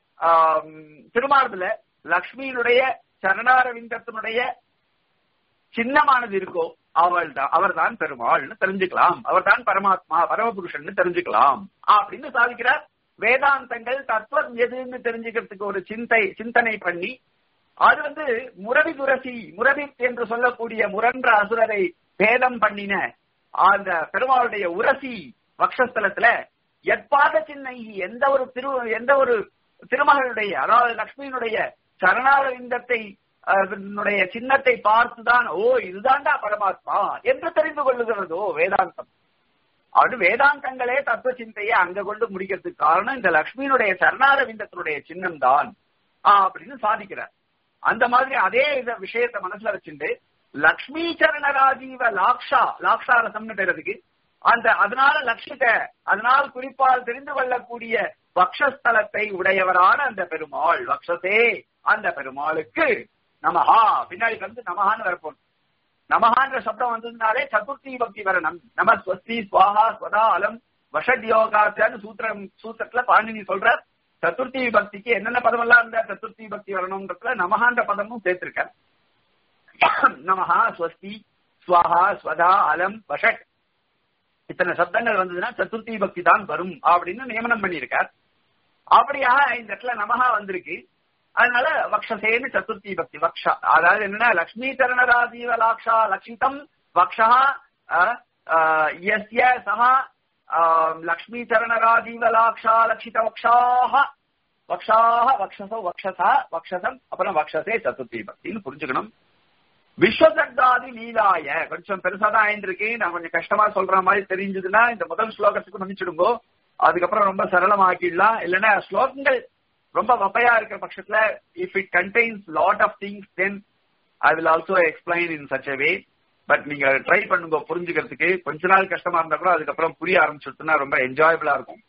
திருமார்புல லக்ஷ்மியினுடைய சரணாரவிந்தத்தினுடைய சின்னமானது இருக்கோ அவள் தான் அவர் தான் பெருமாள்னு தெரிஞ்சுக்கலாம் அவர் தான் பரமாத்மா பரமபுருஷன் தெரிஞ்சுக்கலாம் அப்படின்னு சாதிக்கிறார் வேதாந்தங்கள் தத்துவம் எதுன்னு தெரிஞ்சுக்கிறதுக்கு ஒரு சிந்தை சிந்தனை பண்ணி அது வந்து முரவி துரசி முரவி என்று சொல்லக்கூடிய முரன்ற அசுரரை பேதம் பண்ணின அந்த பெருமாளுடைய உரசி வக்ஷஸ்தலத்துல எப்பாத சின்னை எந்த ஒரு திரு எந்த ஒரு திருமகளுடைய அதாவது லக்ஷ்மியினுடைய சரணாரவிந்தத்தை அதனுடைய சின்னத்தை பார்த்துதான் ஓ இதுதான்டா பரமாத்மா என்று தெரிந்து கொள்ளுகிறதோ வேதாந்தம் அது வேதாந்தங்களே தத்துவ சிந்தையை அங்க கொண்டு முடிக்கிறதுக்கு காரணம் இந்த லக்ஷ்மியினுடைய சரணாரவிந்தத்தினுடைய சின்னம் தான் அப்படின்னு சாதிக்கிறார் அந்த மாதிரி அதே இத விஷயத்த மனசுல வச்சுட்டு லக்ஷ்மி சரணராஜீவ லாக்ஷா லாக்ஷா ரசம்னு பேரதுக்கு அந்த அதனால லட்சித அதனால் குறிப்பால் தெரிந்து கொள்ளக்கூடிய வக்ஷஸ்தலத்தை உடையவரான அந்த பெருமாள் வக்ஷசே அந்த பெருமாளுக்கு நமஹா பின்னாடி வந்து நமஹான்னு வரப்போம் நமஹான்ற சப்தம் வந்ததுனாலே சதுர்த்தி பக்தி வரணும் நம ஸ்வஸ்தி ஸ்வாஹா ஸ்வதா அலம் வஷட் யோகாச்சான்னு சூத்திரம் சூத்திரத்துல பாணினி சொல்றார் சதுர்த்தி பக்திக்கு என்னென்ன பதம் எல்லாம் இருந்தா சதுர்த்தி பக்தி வரணும்ன்றதுல நமஹான்ற பதமும் சேர்த்திருக்க நமஹா ஸ்வஸ்தி ஸ்வாஹா ஸ்வதா அலம் வஷட் இத்தனை சப்தங்கள் வந்ததுன்னா சதுர்த்தி பக்தி தான் வரும் அப்படின்னு நியமனம் பண்ணியிருக்கார் அப்படியாக இந்த இடத்துல நமஹா வந்திருக்கு அதனால வக்ஷசேன்னு சதுர்த்தி பக்தி வக்ஷா அதாவது என்னன்னா லக்ஷ்மி சரணராஜீவ லாக்ஷா லக்ஷிதம் வக்ஷா எஸ்ய சஹா லக்ஷ்மி சரணராஜீவ லாக்ஷா லக்ஷித வக்ஷாஹ வக்ஷாஹ வக்ஷசோ வக்ஷசா வக்ஷசம் அப்புறம் வக்ஷசே சதுர்த்தி பக்தின்னு புரிஞ்சுக்கணும் விஸ்வசக்தாதி லீலாய கொஞ்சம் பெருசா தான் ஆயிருக்கு நான் கொஞ்சம் கஷ்டமா சொல்ற மாதிரி தெரிஞ்சதுன்னா இந்த முதல் ஸ்லோகத்துக்கு மன்னிச்சிடுங்கோ அதுக்கப்புறம் ரொம்ப சரளமாக்கிடலாம் இல்லைன்னா ஸ்லோகங்கள் ரொம்ப வப்பையா இருக்கிற பட்சத்துல if it contains lot of things then I will also explain in such a way but நீங்க ட்ரை பண்ணுங்க புரிஞ்சுக்கிறதுக்கு கொஞ்ச நாள் கஷ்டமா இருந்தா கூட அதுக்கப்புறம் புரிய ஆரம்பிச்சுட்டுனா ரொம்ப என்ஜாயபிளா இருக்கும்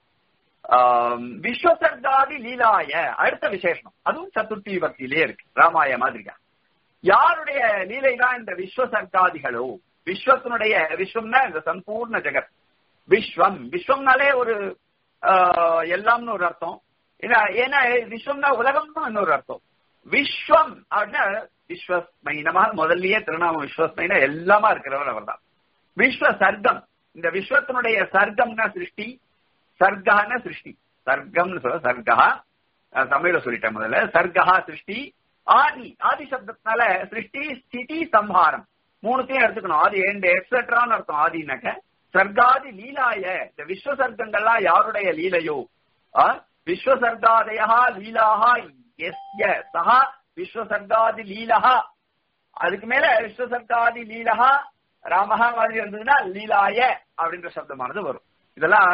விஸ்வசர்காதி லீலாய அடுத்த விசேஷம் அதுவும் சதுர்த்தி பக்தியிலே இருக்கு ராமாய மாதிரியா யாருடைய லீலை தான் இந்த விஸ்வசர்காதிகளோ விஸ்வத்தினுடைய விஸ்வம்னா இந்த சம்பூர்ண ஜெகத் விஸ்வம் விஸ்வம்னாலே ஒரு எல்லாம்னு ஒரு அர்த்தம் ஏன்னா விஸ்வம்னா உலகம்னு இன்னொரு அர்த்தம் விஸ்வம் அப்படின்னா விஸ்வஸ்மைனமா முதல்லயே திருநாமம் விஸ்வஸ்மைனா எல்லாமா இருக்கிறவர் அவர் தான் விஸ்வ சர்க்கம் இந்த விஸ்வத்தினுடைய சர்க்கம்னா சிருஷ்டி சர்க்கான சிருஷ்டி சர்க்கம்னு சொல்ல சர்க்கா தமிழ்ல சொல்லிட்டேன் முதல்ல சர்க்கா சிருஷ்டி ஆதி ஆதி சப்தத்தினால சிருஷ்டி ஸ்திதி சம்ஹாரம் மூணுத்தையும் எடுத்துக்கணும் ஆதி எண்ட் எக்ஸெட்ரான்னு அர்த்தம் ஆதினாக்க சர்க்காதி லீலாய இந்த விஸ்வ சர்க்கங்கள்லாம் யாருடைய லீலையோ விஸ்வசர்காதயா லீலாஹா எஸ்ய சஹா விஸ்வசர்காதி லீலஹா அதுக்கு மேல விஸ்வசர்காதி லீலஹா ராமஹா மாதிரி வந்ததுன்னா லீலாய அப்படின்ற சப்தமானது வரும் இதெல்லாம்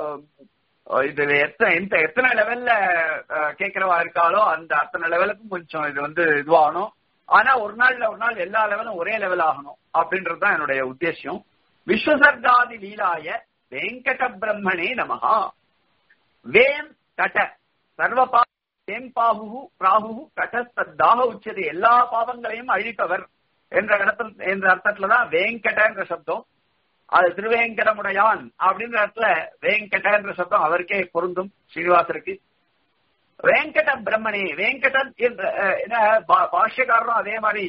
இது எத்தனை எந்த எத்தனை லெவல்ல கேட்கிறவா இருக்காளோ அந்த அத்தனை லெவலுக்கும் கொஞ்சம் இது வந்து இதுவாகணும் ஆனா ஒரு நாள்ல ஒரு நாள் எல்லா லெவலும் ஒரே லெவல் ஆகணும் அப்படின்றது தான் என்னுடைய உத்தேசம் விஸ்வசர்காதி லீலாய வெங்கட பிரம்மணே நமஹா வேம் கட சர்வ வேம் பாகு பிராகு கடஸ்தாக உச்சது எல்லா பாவங்களையும் அழிப்பவர் என்ற இடத்துல என்ற அர்த்தத்துலதான் வேங்கட என்ற சப்தம் அது திருவேங்கடமுடையான் அப்படின்ற இடத்துல வேங்கட என்ற சப்தம் அவருக்கே பொருந்தும் ஸ்ரீனிவாசருக்கு வேங்கட பிரம்மணே வேங்கடன் என்ற என்ன பாஷ்யக்காரரும் அதே மாதிரி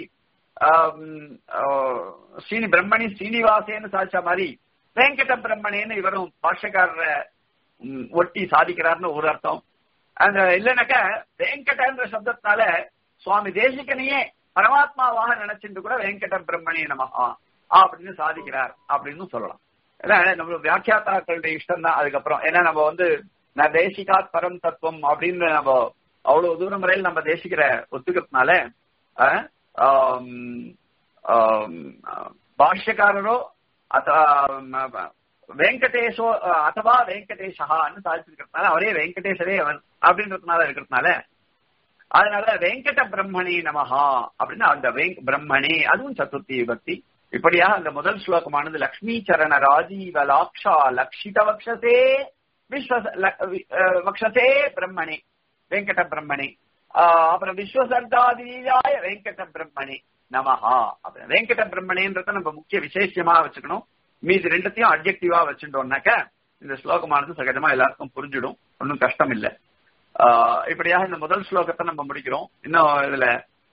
ஸ்ரீனி பிரம்மணி ஸ்ரீனிவாசேன்னு சாதிச்ச மாதிரி வேங்கட பிரம்மணேன்னு இவரும் பாஷ்யக்காரர ஒட்டி சாதிக்கிறார்னு ஒரு அர்த்தம் அந்த இல்லைனாக்க வெங்கடன்ற சப்தத்தினால சுவாமி தேசிகனையே பரமாத்மாவாக நினைச்சிட்டு கூட வெங்கட பிரம்மணே நமகா அப்படின்னு சாதிக்கிறார் அப்படின்னு சொல்லலாம் ஏன்னா நம்ம வியாக்கியாத்தாக்களுடைய இஷ்டம் தான் அதுக்கப்புறம் ஏன்னா நம்ம வந்து நான் தேசிகாத் பரம் தத்துவம் அப்படின்னு நம்ம அவ்வளவு தூரம் வரையில் நம்ம தேசிக்கிற ஒத்துக்கிறதுனால பாஷ்யக்காரரோ அத்த- வெங்கடேஷோ அதுவா வெங்கடேஷான்னு சாதிச்சிருக்கிறதுனால அவரே வெங்கடேசரே அவர் அப்படின்றதுனால இருக்கிறதுனால அதனால வெங்கட பிரம்மணே நமஹா அப்படின்னு அந்த வெங்க பிரம்மணே அதுவும் சதுர்த்தி விபக்தி இப்படியாக அந்த முதல் ஸ்லோகமானது லக்ஷ்மி சரண ராஜீவ லாக்ஷா லக்ஷித வக்ஷசே விஸ்வ ல- வி- அஹ், வக்ஷசே பிரம்மணே வெங்கட பிரம்மணே ஆஹ், அப்புறம் விஸ்வசர்காதீயாய வெங்கட பிரம்மணே நமஹா அப்புறம் வெங்கட பிரம்மணேன்றத நம்ம முக்கிய விசேஷமா வச்சுக்கணும் மீதி ரெண்டுத்தையும் அப்ஜெக்டிவா வச்சுட்டோம்னாக்க இந்த ஸ்லோகமானது சகஜமா எல்லாருக்கும் புரிஞ்சிடும் ஒன்றும் கஷ்டம் இல்ல ஆஹ், இப்படியாக இந்த முதல் ஸ்லோகத்தை நம்ம முடிக்கிறோம் இன்னும் இதுல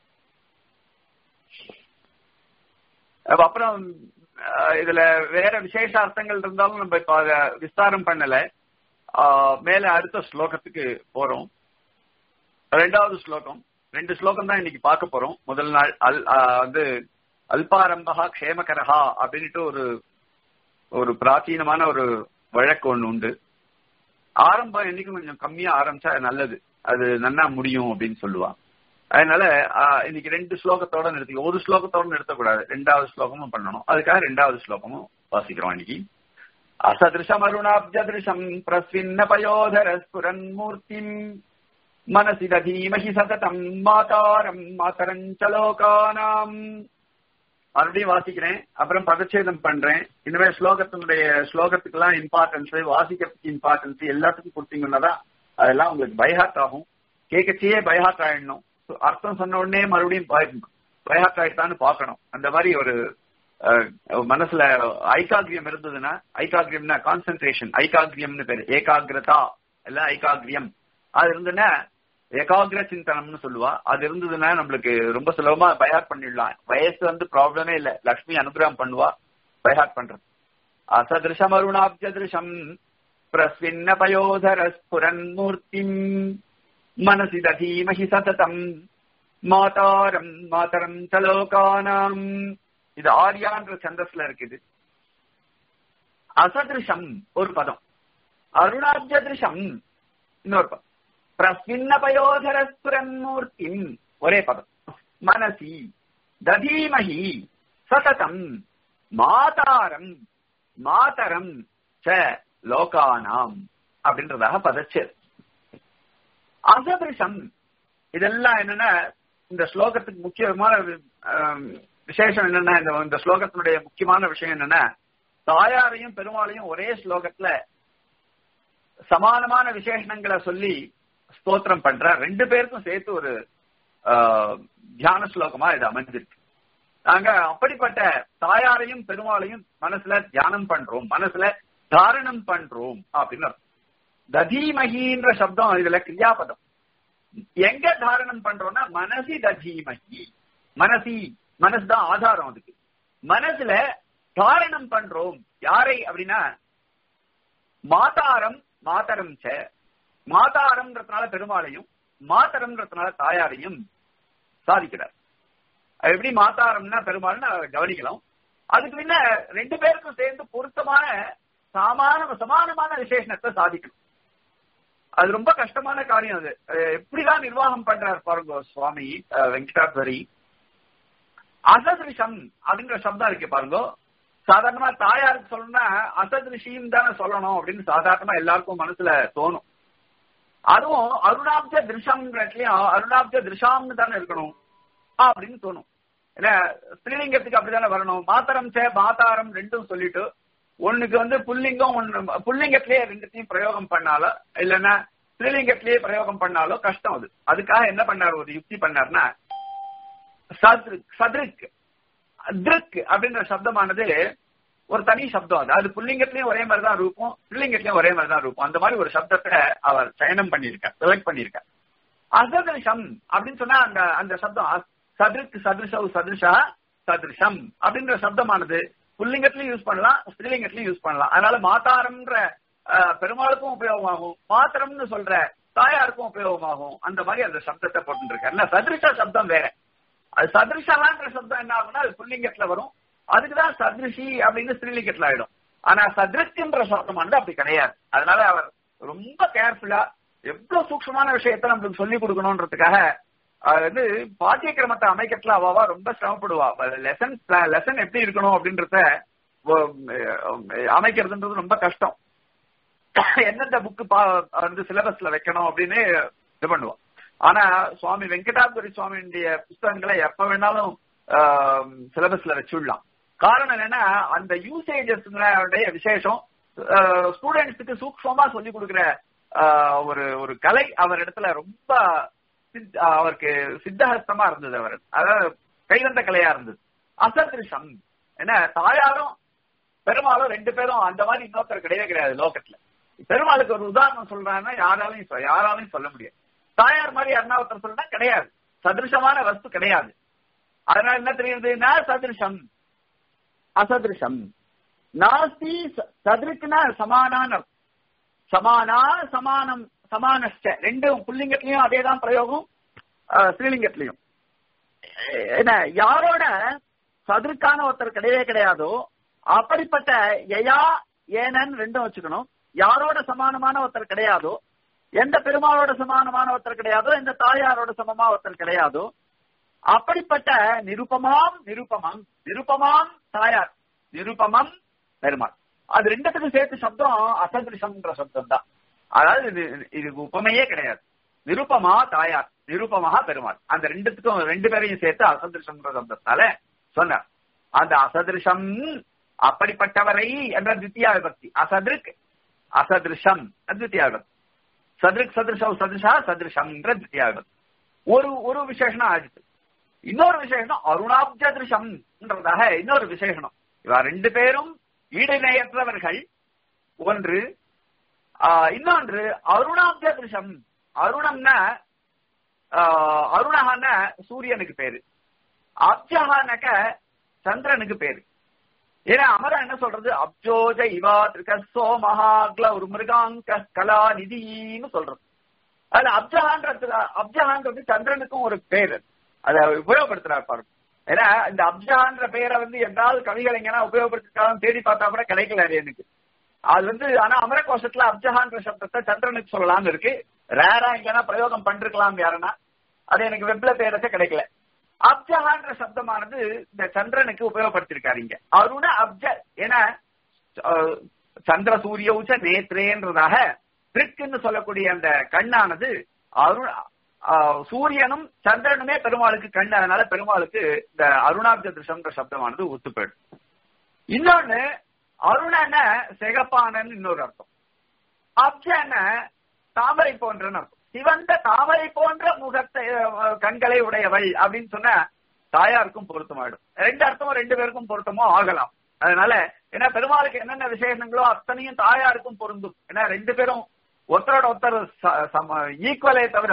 அப்ப அப்புறம் ஆஹ், இதுல வேற விசேஷ அர்த்தங்கள் இருந்தாலும் நம்ம இப்ப அத விஸ்தாரம் பண்ணல ஆஹ், மேல அடுத்த ஸ்லோகத்துக்கு போறோம் ரெண்டாவது ஸ்லோகம் ரெண்டு ஸ்லோகம் தான் இன்னைக்கு பார்க்க போறோம் முதல் நாள் அல் ஆஹ், வந்து அல்பாரம்பகா க்ஷேமகரஹா அப்படின்ட்டு ஒரு ஒரு பிராச்சீனமான ஒரு வழக்கு ஒண்ணு உண்டு ஆரம்பம் என்னைக்கும் கொஞ்சம் கம்மியா ஆரம்பிச்சா நல்லது அது நன்னா முடியும் அப்படின்னு சொல்லுவா அதனால ஆஹ், இன்னைக்கு ரெண்டு ஸ்லோகத்தோட நிறுத்தி ஒரு ஸ்லோகத்தோட நிறுத்தக்கூடாது ரெண்டாவது ஸ்லோகமும் பண்ணணும் அதுக்காக ரெண்டாவது ஸ்லோகமும் வாசிக்கிறோம் இன்னைக்கு அசதிருஷம் அருணாப்ஜதிருஷம் பிரஸ்வின்ன பயோதர ஸ்புரன் மூர்த்திம் மனசி தீமஹி சததம் மாதாரம் மாதரஞ்சலோகானாம் மறுபடியும் வாசிக்கிறேன் அப்புறம் பதச்சேதம் பண்றேன் இனிமே ஸ்லோகத்தினுடைய ஸ்லோகத்துக்கு எல்லாம் இம்பார்ட்டன்ஸ் வாசிக்கிறதுக்கு இம்பார்ட்டன்ஸ் எல்லாத்துக்கும் கொடுத்தீங்கன்னா தான் அதெல்லாம் உங்களுக்கு பைஹார்ட் ஆகும் கேட்கச்சியே பைஹார்ட் ஆயிடணும் So, அர்த்தம் சொன்ன உடனே மறுபடியும் பைஹார்ட் ஆயிட்டான்னு பார்க்கணும் அந்த மாதிரி ஒரு அஹ், மனசுல ஐகாகிரியம் இருந்ததுன்னா ஐகாகிரியம்னா கான்சென்ட்ரேஷன் ஐகாகிரியம்னு பேரு ஏகாகிரதா எல்லாம் ஐகாகிரியம் அது இருந்ததுன்னா ஏகாகிர சிந்தனம்னு சொல்லுவா அது இருந்ததுன்னா நம்மளுக்கு ரொம்ப சுலபமா பைஹார்ட் பண்ணிடலாம் வயசு வந்து ப்ராப்ளமே இல்ல லக்ஷ்மி அனுகிரகம் பண்ணுவா பைஹார்ட் பண்றது அசதிருஷம் அருணாப்ஜதிருஷம் பிரஸ்வின்ன பயோதர ஸ்புரன் மூர்த்திம் மனசி தீமஹி சததம் மாதாரம் மாதரம் சலோகானாம் இது ஆர்யான்ற சந்தஸ்ல இருக்குது அசதிருஷம் ஒரு பதம் அருணாப்ஜதிருஷம் இன்னொரு பதம் பிரஸ்வின்ன பயோதர ஸ்புரன் மூர்த்திம் ஒரே பதம் மனசி ததீமஹி சததம் மாதாரம் மாதரம் ச லோகானாம் அப்படின்றதாக பதச்சேர் அசதிருஷம் இதெல்லாம் என்னன்னா இந்த ஸ்லோகத்துக்கு முக்கியமான ஆம், விசேஷம் என்னன்னா இந்த இந்த ஸ்லோகத்தினுடைய முக்கியமான விஷயம் என்னன்னா தாயாரையும் பெருமாளையும் ஒரே ஸ்லோகத்துல சமானமான விசேஷணங்களை சொல்லி ஸ்தோத்திரம் பண்ற ரெண்டு பேருக்கும் சேர்த்து ஒரு ஆ, தியான ஸ்லோகமா இது அமைஞ்சிருக்கு நாங்க அப்படிப்பட்ட தாயாரையும் பெருமாளையும் மனசுல தியானம் பண்றோம் மனசுல தாரணம் பண்றோம் அப்படின்னு அர்த்தம். ததீமகின்ற சப்தம் இதுல கிரியாபதம் எங்க தாரணம் பண்றோம்னா மனசி ததீமகி மனசி மனசு தான் ஆதாரம் அதுக்கு மனசுல தாரணம் பண்றோம் யாரை அப்படின்னா மாதாரம் மாதரம் ச மாதாரம்ன்றதுனால பெருமாளையும் மாதரம்ன்றதுனால தாயாரையும் சாதிக்கிறார் அது எப்படி மாதாரம்னா பெருமாள்னு கவனிக்கலாம் அதுக்கு முன்ன ரெண்டு பேருக்கும் சேர்ந்து பொருத்தமான சமான சமானமான விசேஷணத்தை சாதிக்கணும் அது ரொம்ப கஷ்டமான காரியம் அது அஹ் எப்படிதான் நிர்வாகம் பண்றார் பாருங்க சுவாமி அஹ் வெங்கடாத்வரி அசதிருஷம் அப்படிங்கிற சப்தம் இருக்கு பாருங்க சாதாரணமா தாயாருக்கு சொல்லணும்னா அசதிருஷியும் தானே சொல்லணும் அப்படின்னு சாதாரணமா எல்லாருக்கும் மனசுல தோணும் அதுவும் அருணாப்ஜ திருஷம்ங்கிறதுலயும் அருணாப்ஜ திருஷாம்னு தானே இருக்கணும் அப்படின்னு தோணும் ஏன்னா ஸ்ரீலிங்கத்துக்கு அப்படிதானே வரணும் மாத்தரம் சே மாதாரம் ரெண்டும் சொல்லிட்டு ஒண்ணுக்கு வந்து புல்லிங்கம் ஒண்ணு புல்லிங்கத்திலேயே ரெண்டுத்தையும் பிரயோகம் பண்ணாலோ இல்லைன்னா ஸ்ரீலிங்கத்திலேயே பிரயோகம் பண்ணாலோ கஷ்டம் அது அதுக்காக என்ன பண்ணார் ஒரு யுக்தி பண்ணார்னா சத்ருக் சத்ருக் திருக் அப்படின்ற சப்தமானது ஒரு தனி சப்தம் அது அது புல்லிங்கத்திலயும் ஒரே மாதிரி தான் இருக்கும் ஸ்ரீலிங்கத்திலயும் ஒரே மாதிரி தான் இருக்கும் அந்த மாதிரி ஒரு சப்தத்தை அவர் சயனம் பண்ணியிருக்கார் செலக்ட் பண்ணியிருக்கார் அசதிருஷம் அப்படின்னு சொன்னா அந்த அந்த சப்தம் அஸ்- சதுருக்கு சதுருஷவ் சதுருஷா சதுருஷம் அப்படின்ற சப்தமானது புல்லிங்கத்திலயும் யூஸ் பண்ணலாம் ஸ்ரீலிங்கத்திலயும் யூஸ் பண்ணலாம் அதனால மாதாரம்ன்ற அஹ், பெருமாளுக்கும் உபயோகமாகும் மாத்திரம்னு சொல்ற தாயாருக்கும் உபயோகமாகும் அந்த மாதிரி அந்த சப்தத்தை போட்டுருக்காரு சதுருஷ சப்தம் வேற அது சதுருஷான்ற சப்தம் என்ன ஆகும்னா அது புல்லிங்கத்துல வரும் அதுக்குதான் சதுருஷி அப்படின்னு ஸ்ரீலிங்கத்துல ஆயிடும் ஆனா சதுருக்குன்ற சப்தமானது அப்படி கிடையாது அதனால அவர் ரொம்ப கேர்ஃபுல்லா எவ்வளவு சூக்ஷமான விஷயத்த நம்மளுக்கு சொல்லி கொடுக்கணும்ன்றதுக்காக அது வந்து பாட்டிய கிரமத்தை அமைக்கிறதுல அவாவா ரொம்ப சிரமப்படுவா லெசன் லெசன் எப்படி இருக்கணும் அப்படின்றத அமைக்கிறதுன்றது ரொம்ப கஷ்டம் எந்தெந்த புக்கு வந்து சிலபஸ்ல வைக்கணும் அப்படின்னு இது பண்ணுவோம் ஆனா சுவாமி வெங்கடாபுரி சுவாமியுடைய புஸ்தகங்களை எப்ப வேணாலும் சிலபஸ்ல வச்சுடலாம் காரணம் என்னன்னா அந்த யூசேஜஸ் விசேஷம் ஸ்டூடெண்ட்ஸுக்கு சூக்ஷமா சொல்லி கொடுக்குற ஒரு ஒரு கலை அவர் இடத்துல ரொம்ப அவருக்கு சித்தஹஸ்தமா இருந்தது அவர் அதாவது கைவந்த கலையா இருந்தது அசதிருஷம் என்ன தாயாரும் பெருமாளும் ரெண்டு பேரும் அந்த மாதிரி இன்னொருத்தர் கிடையவே கிடையாது லோகத்துல பெருமாளுக்கு ஒரு உதாரணம் சொல்றாங்கன்னா யாராலையும் யாராலையும் சொல்ல முடியாது தாயார் மாதிரி யாருன்னா ஒருத்தர் சொல்றா கிடையாது சதிருஷமான வஸ்து கிடையாது அதனால என்ன தெரியுதுன்னா சதிருஷம் அசதிருஷம் நாஸ்தி சதுருக்குன்னா சமானான சமானா சமானம் சமானஸ்ட ரெண்டும் புல்லிங்கத்திலையும் அதே தான் பிரயோகம் ஸ்ரீலிங்கத்திலையும் என்ன யாரோட சதுருக்கான ஒருத்தர் கிடையவே கிடையாதோ அப்படிப்பட்ட எயா ஏனன் ரெண்டும் வச்சுக்கணும் யாரோட சமானமான ஒருத்தர் கிடையாதோ எந்த பெருமாளோட சமானமான ஒருத்தர் கிடையாதோ எந்த தாயாரோட சமமா ஒருத்தர் கிடையாதோ அப்படிப்பட்ட நிருப்பமாம் நிருப்பமம் நிருப்பமாம் தாயார் நிருப்பமம் பெருமாள் அது ரெண்டுத்துக்கும் சேர்த்து சப்தம் அசதிருஷம்ன்ற சப்தம் தான் அதாவது இது இதுக்கு உப்பமையே கிடையாது நிருப்பமா தாயார் நிருப்பமாக பெருமாள் அந்த ரெண்டுத்துக்கும் ரெண்டு பேரையும் சேர்த்து அசதிருஷம்ன்ற சப்தத்தால சொன்னார் அந்த அசதிருஷம் அப்படிப்பட்டவரை என்ற தித்தியா விபக்தி அசதிருக் அசதிருஷம் தித்தியா விபக்தி சதுருக் சதுருஷம் சதுஷா சதுருஷம் தித்தியா விபக்தி ஒரு ஒரு விசேஷனம் ஆயிடுச்சு இன்னொரு விசேஷனம் அருணாப்ஜதிருஷம்ன்றதாக இன்னொரு விசேஷனம் இவா ரெண்டு பேரும் ஈடுநேயற்றவர்கள் ஒன்று இன்னொன்று அருணாப்ஜதிருஷம் அருணம்னா அருணகான சூரியனுக்கு பேரு அப்ஜகானக்க சந்திரனுக்கு பேரு ஏன்னா அமரன் என்ன சொல்றது அப்ஜோஜ இவா திருக்க சோமஹாக்ல ஒரு மிருகாங்க கலா நிதின்னு சொல்றது அதுல அப்ஜஹான்றது அப்ஜஹான்றது சந்திரனுக்கும் ஒரு பேரு அதை உபயோகப்படுத்துறாரு பாருங்க ஏன்னா இந்த அப்ஜஹான்ற பெயரை வந்து எந்தாவது கவிகள் எங்கன்னா உபயோகப்படுத்திருக்காலும் தேடி பார்த்தா கூட கிடைக்கல எனக்கு அது வந்து ஆனா அமர கோஷத்துல அப்ஜஹான்ற சப்தத்தை சந்திரனுக்கு சொல்லலாம்னு இருக்கு ரேரா எங்கன்னா பிரயோகம் பண்ணிருக்கலாம் யாருன்னா அது எனக்கு வெப்ல தேடச்ச கிடைக்கல அப்ஜஹான்ற சப்தமானது இந்த சந்திரனுக்கு உபயோகப்படுத்திருக்காரு இங்க அருண அப்ஜ ஏன்னா சந்திர சூரிய உச்ச நேத்ரேன்றதாக திருக்குன்னு சொல்லக்கூடிய அந்த கண்ணானது அருண சூரியனும் சந்திரனுமே பெருமாளுக்கு கண் அதனால பெருமாளுக்கு இந்த அருணாப்ஜ திருஷம்ன்ற சப்தமானது ஒத்து போயிடும் இன்னொன்னு அருணன சிகப்பானன் இன்னொரு அர்த்தம் அப்ஜன தாமரை போன்றன்னு அர்த்தம் சிவந்த தாமரை போன்ற முகத்தை கண்களை உடையவள் அப்படின்னு சொன்ன தாயாருக்கும் பொருத்தமாயிடும் ரெண்டு அர்த்தமும் ரெண்டு பேருக்கும் பொருத்தமோ ஆகலாம் அதனால ஏன்னா பெருமாளுக்கு என்னென்ன விசேஷங்களோ அத்தனையும் தாயாருக்கும் பொருந்தும் ஏன்னா ரெண்டு பேரும் ஒருத்தரோட ஒருத்தர் ஈக்குவலே தவிர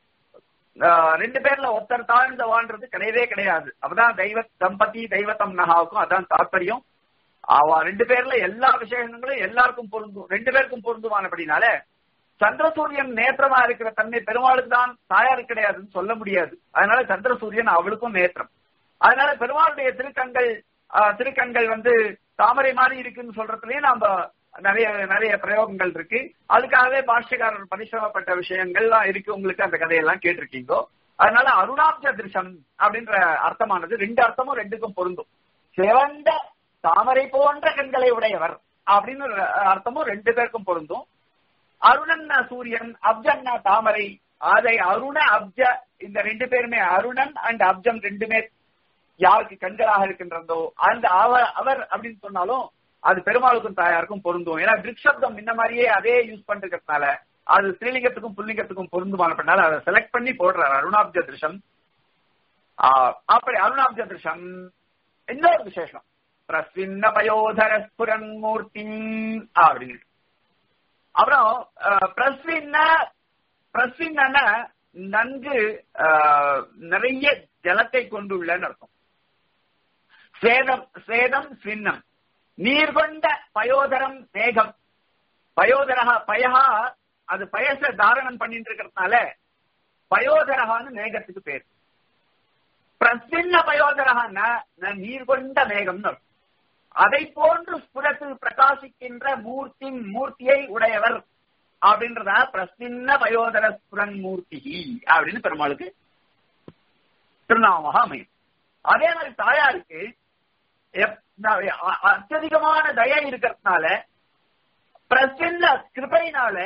ரெண்டு பேர்ல ஒருத்தர் தாழ்ந்தவான்றது கிடையவே கிடையாது அப்பதான் தெய்வ தம்பதி தெய்வத்தம் நகாவுக்கும் அதான் தாற்பயம் அவ ரெண்டு பேர்ல எல்லா விசேஷங்களும் எல்லாருக்கும் பொருந்தும் ரெண்டு பேருக்கும் பொருந்துமானபடினால சந்திரசூரியன் நேற்றமா இருக்கிற தன்மை பெருமாளுக்கு தான் தாயாருக்கு கிடையாதுன்னு சொல்ல முடியாது அதனால சந்திரசூரியன் அவளுக்கும் நேற்றம் அதனால பெருமாளுடைய திருக்கண்கள் திருக்கண்கள் வந்து தாமரை மாதிரி இருக்குன்னு சொல்றதுலயே நாம நிறைய நிறைய பிரயோகங்கள் இருக்கு அதுக்காகவே பாஷ்யக்காரர் பரிசிரமப்பட்ட விஷயங்கள்லாம் இருக்கு உங்களுக்கு அந்த கதையெல்லாம் கேட்டிருக்கீங்கோ அதனால அருணாப்ஜ திருஷம் அப்படின்ற அர்த்தமானது ரெண்டு அர்த்தமும் ரெண்டுக்கும் பொருந்தும் சிவந்த தாமரை போன்ற கண்களை உடையவர் அப்படின்னு அர்த்தமும் ரெண்டு பேருக்கும் பொருந்தும் அருணன்னா சூரியன் அப்ஜன்னா தாமரை அதை அருண அப்ஜ இந்த ரெண்டு பேருமே அருணன் அண்ட் அப்ஜம் ரெண்டுமே யாருக்கு கண்களாக இருக்கின்றதோ அந்த அவர் அவர் அப்படின்னு சொன்னாலும் அது பெருமாளுக்கும் தாயாருக்கும் பொருந்தும் ஏன்னா திருக்ஷப்தம் இந்த மாதிரியே அதே யூஸ் பண்ணிருக்கிறதுனால அது ஸ்ரீலிங்கத்துக்கும் புல்லிங்கத்துக்கும் பொருந்துமானப்பட்டால அதை செலக்ட் பண்ணி போடுறாரு அருணாப்ஜ திருஷம் அப்படி அருணாப்ஜ திருஷம் இன்னொரு விசேஷம் பிரஸ்வின்ன பயோதர ஸ்புரன் மூர்த்தி அப்படின்னு அப்புறம் பிரஸ்வின்ன பிரஸ்வின்ன நன்கு நிறைய ஜலத்தை கொண்டுள்ளன்னு அர்த்தம் சேதம் சேதம் ஸ்வின்னம் நீர் கொண்ட பயோதரம் மேகம் பயோதரக பயகா அது பயச தாரணம் பண்ணிட்டு இருக்கிறதுனால பயோதரகான்னு மேகத்துக்கு பேர் பிரசின்ன பயோதரகன்னா நீர் கொண்ட மேகம்னு அர்த்தம் அதை போன்று ஸ்புரத்து பிரகாசிக்கின்ற மூர்த்தி மூர்த்தியை உடையவர் அப்படின்றதா பிரசின்ன பயோதர ஸ்புரன் மூர்த்தி அப்படின்னு பெருமாளுக்கு திருநாமமாக அமையும் அதே மாதிரி தாயாருக்கு எப்- அ- அत्यதிகமான தயை இருக்கிறதுனால பிரசின்ன கிருபையினால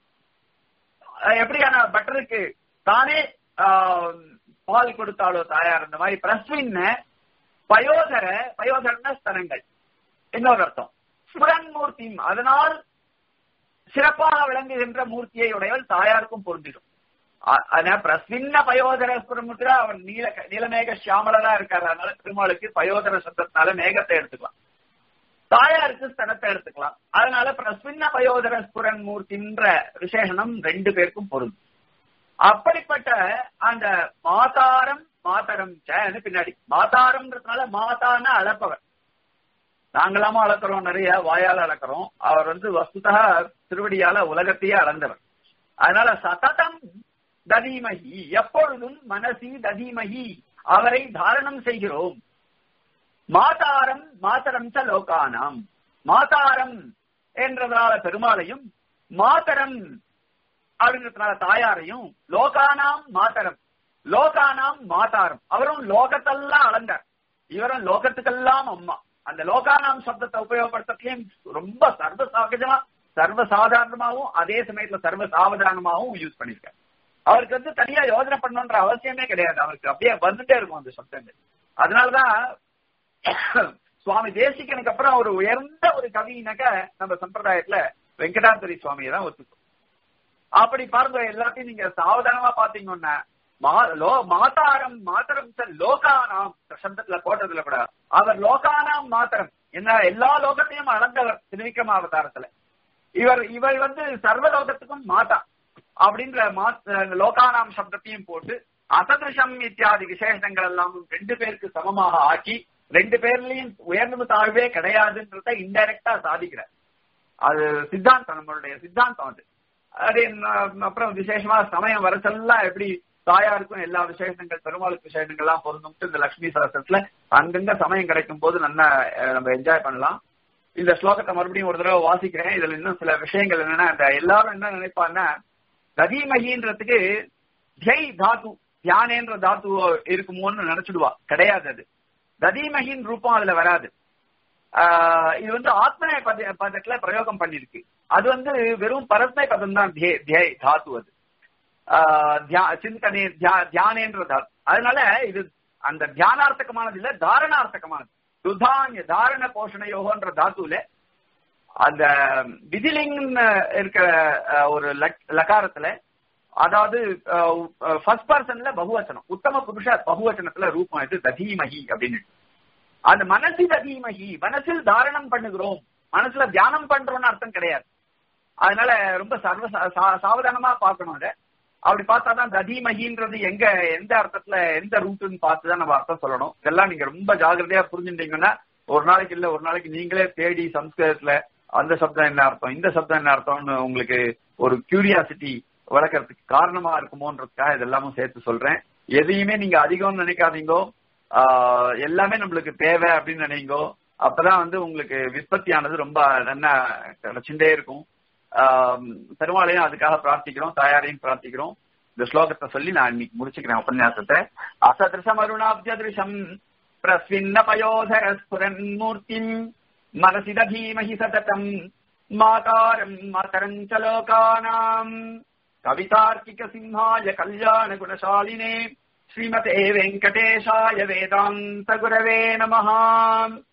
அஹ், எப்படியான பட்டருக்கு தானே ஆஹ், பால் கொடுத்தாலோ தாயார் இந்த மாதிரி பிரஸ்வின்ன பயோதர பயோதரன ஸ்தனங்கள் இன்னொரு அர்த்தம் ஸ்புரன்மூர்த்தி அதனால் சிறப்பாக விளங்குகின்ற மூர்த்தியை உடையவள் தாயாருக்கும் பொருந்திடும் அ- அதனால பிரசின்ன பயோதர ஸ்புரமுத்திரா அவர் நீல நீலமேக சியாமலரா இருக்காரு அதனால திருமாலுக்கு பயோதர சப்தத்தினால மேகத்தை எடுத்துக்கலாம் தாயாருக்கு ஸ்தனத்தை எடுத்துக்கலாம் அதனால பிரஸ்வின்ன பயோதர ஸ்புரன் மூர்த்தின்ற விசேஷனம் ரெண்டு பேருக்கும் பொருந்தும் அப்படிப்பட்ட அந்த மாதாரம் மாதரம் சேன்னு பின்னாடி மாதாரம்ன்றதுனால மாதான்னு அளப்பவர் நாங்களாம அளக்கிறோம் நிறைய வாயால அளக்கிறோம் அவர் வந்து வஸ்துதா திருவடியால உலகத்தையே அளந்தவர் அதனால சததம் ததீமகி எப்பொழுதும் மனசி ததீமகி அவரை தாரணம் செய்கிறோம் மாதாரம் மாதரம் ச லோகானாம் மாதாரம் என்றதுனால பெருமாளையும் மாதரம் அப்படின்றதுனால தாயாரையும் லோகானாம் மாதரம் லோகானாம் மாதாரம் அவரும் லோகத்தெல்லாம் அளந்தார் இவரும் லோகத்துக்கெல்லாம் அம்மா அந்த லோகானாம் சப்தத்தை உபயோகப்படுத்துறதுலயும் ரொம்ப சர்வ சகஜமா சர்வ சாதாரணமாவும் அதே சமயத்துல சர்வ சாவதானமாவும் யூஸ் பண்ணிருக்காரு அவருக்கு வந்து தனியா யோஜனை பண்ணணுன்ற அவசியமே கிடையாது அவருக்கு அப்படியே வந்துட்டே இருக்கும் அந்த சப்தங்கள் அதனாலதான் சுவாமி தேசிகனுக்கு அப்புறம் ஒரு உயர்ந்த ஒரு கவினாக்க நம்ம சம்பிரதாயத்துல வெங்கடாந்தரி சுவாமியை தான் ஒத்துக்கும் அப்படி பாருங்க எல்லாத்தையும் நீங்க சாவதானமா பாத்தீங்கன்னா மா- லோ- மாதாரம் மாதரம் ச லோகானாம் சப்தத்துல போட்டதுல கூட அவர் லோகானாம் மாத்திரம் என்ன எல்லா லோகத்தையும் அளந்தவர் திருவிக்ரம அவதாரத்துல இவர் இவர் வந்து சர்வ லோகத்துக்கும் மாதா அப்படின்ற மா- லோகானாம் சப்தத்தையும் போட்டு அசதிருஷம் இத்தியாதி விசேஷங்கள் எல்லாம் ரெண்டு பேருக்கு சமமாக ஆக்கி ரெண்டு பேர்லயும் உயர்ந்தது தாழ்வே கிடையாதுன்றத இன்டைரக்டா சாதிக்கிறார் அது சித்தாந்தம் நம்மளுடைய சித்தாந்தம் அது அது ந- அப்புறம் விசேஷமா சமயம் வரச்செல்லாம் எப்படி தாயாருக்கும் எல்லா விசேஷங்கள் பெருமாளுக்கு விசேஷங்கள் எல்லாம் பொருந்தும் இந்த லட்சுமி சரஸ்வத்துல அங்கங்க சமயம் கிடைக்கும் போது நல்லா அஹ், நம்ம என்ஜாய் பண்ணலாம் இந்த ஸ்லோகத்தை மறுபடியும் ஒரு தடவை வாசிக்கிறேன் இதுல இன்னும் சில விஷயங்கள் என்னன்னா இந்த எல்லாரும் என்ன நினைப்பாங்கன்னா கதிமகின்றதுக்கு ஜெய் தாத்து தியானேன்ற தாத்து இருக்குமோன்னு நினைச்சிடுவா கிடையாது அது கதிமகின் ரூபம் அதுல வராது ஆஹ் இது வந்து ஆத்மநேய பத பதத்துல பிரயோகம் பண்ணிருக்கு அது வந்து வெறும் பரஸ்மை பதம் தான் தியை தாத்து அது ஆஹ் தியா- சிந்தனை தியா- தியானேன்ற தாத்து அதனால இது அந்த தியானார்த்தகமானது இல்ல தாரணார்த்தகமானது துதான்ய தாரண போஷணையோகன்ற தாத்துல அந்த விதிலிங் இருக்கிற அஹ், ஒரு லக்- லகாரத்துல அதாவது ஃபர்ஸ்ட் பர்சன்ல பகுவச்சனம் உத்தம புருஷ பகுவச்சனத்துல ரூபம் இது ததீமகி அப்படின்னு அந்த மனசு ததீமகி மனசில் தாரணம் பண்ணுகிறோம் மனசுல தியானம் பண்றோம்னு அர்த்தம் கிடையாது அதனால ரொம்ப சர்வ சா- சா- சாவதானமா பார்க்கணும் அதை அப்படி பார்த்தாதான் ததீமகின்றது எங்க எந்த அர்த்தத்துல எந்த ரூட்டுன்னு பார்த்து தான் நம்ம அர்த்தம் சொல்லணும் இதெல்லாம் நீங்க ரொம்ப ஜாகிரதையா புரிஞ்சுட்டீங்கன்னா ஒரு நாளைக்கு இல்ல ஒரு நாளைக்கு நீங்களே தேடி சம்ஸ்கிருதத்துல அந்த சப்தம் என்ன அர்த்தம் இந்த சப்தம் என்ன அர்த்தம்னு உங்களுக்கு ஒரு கியூரியாசிட்டி வளர்க்கறதுக்கு காரணமா இருக்குமோன்றதுக்காக இதெல்லாமும் சேர்த்து சொல்றேன் எதையுமே நீங்க அதிகம்னு நினைக்காதீங்கோ ஆஹ் எல்லாமே நம்மளுக்கு தேவை அப்படின்னு நினைங்கோ அப்பதான் வந்து உங்களுக்கு விற்பத்தியானது ரொம்ப நல்லா கிடைச்சுட்டே இருக்கும் ஆஹ் பெருமாளையும் அதுக்காக பிரார்த்திக்கிறோம் தாயாரையும் பிரார்த்திக்கிறோம் இந்த ஸ்லோகத்தை சொல்லி நான் இன்னைக்கு முடிச்சுக்கிறேன் உபன்யாசத்தை அசதிருஷம் அருணாப்ஜதிருஷம் பிரஸ்வின்ன பயோதர ஸ்புரன் மூர்த்திம் மனசி தீமஹி சததம் மாதாரம் மாதரம் ச லோகானாம் கவிதார்க்கிக சிம்ஹாய கல்யாண குணசாலினே ஸ்ரீமதே வெங்கடேஷாய வேதாந்த குரவே நமஹாம்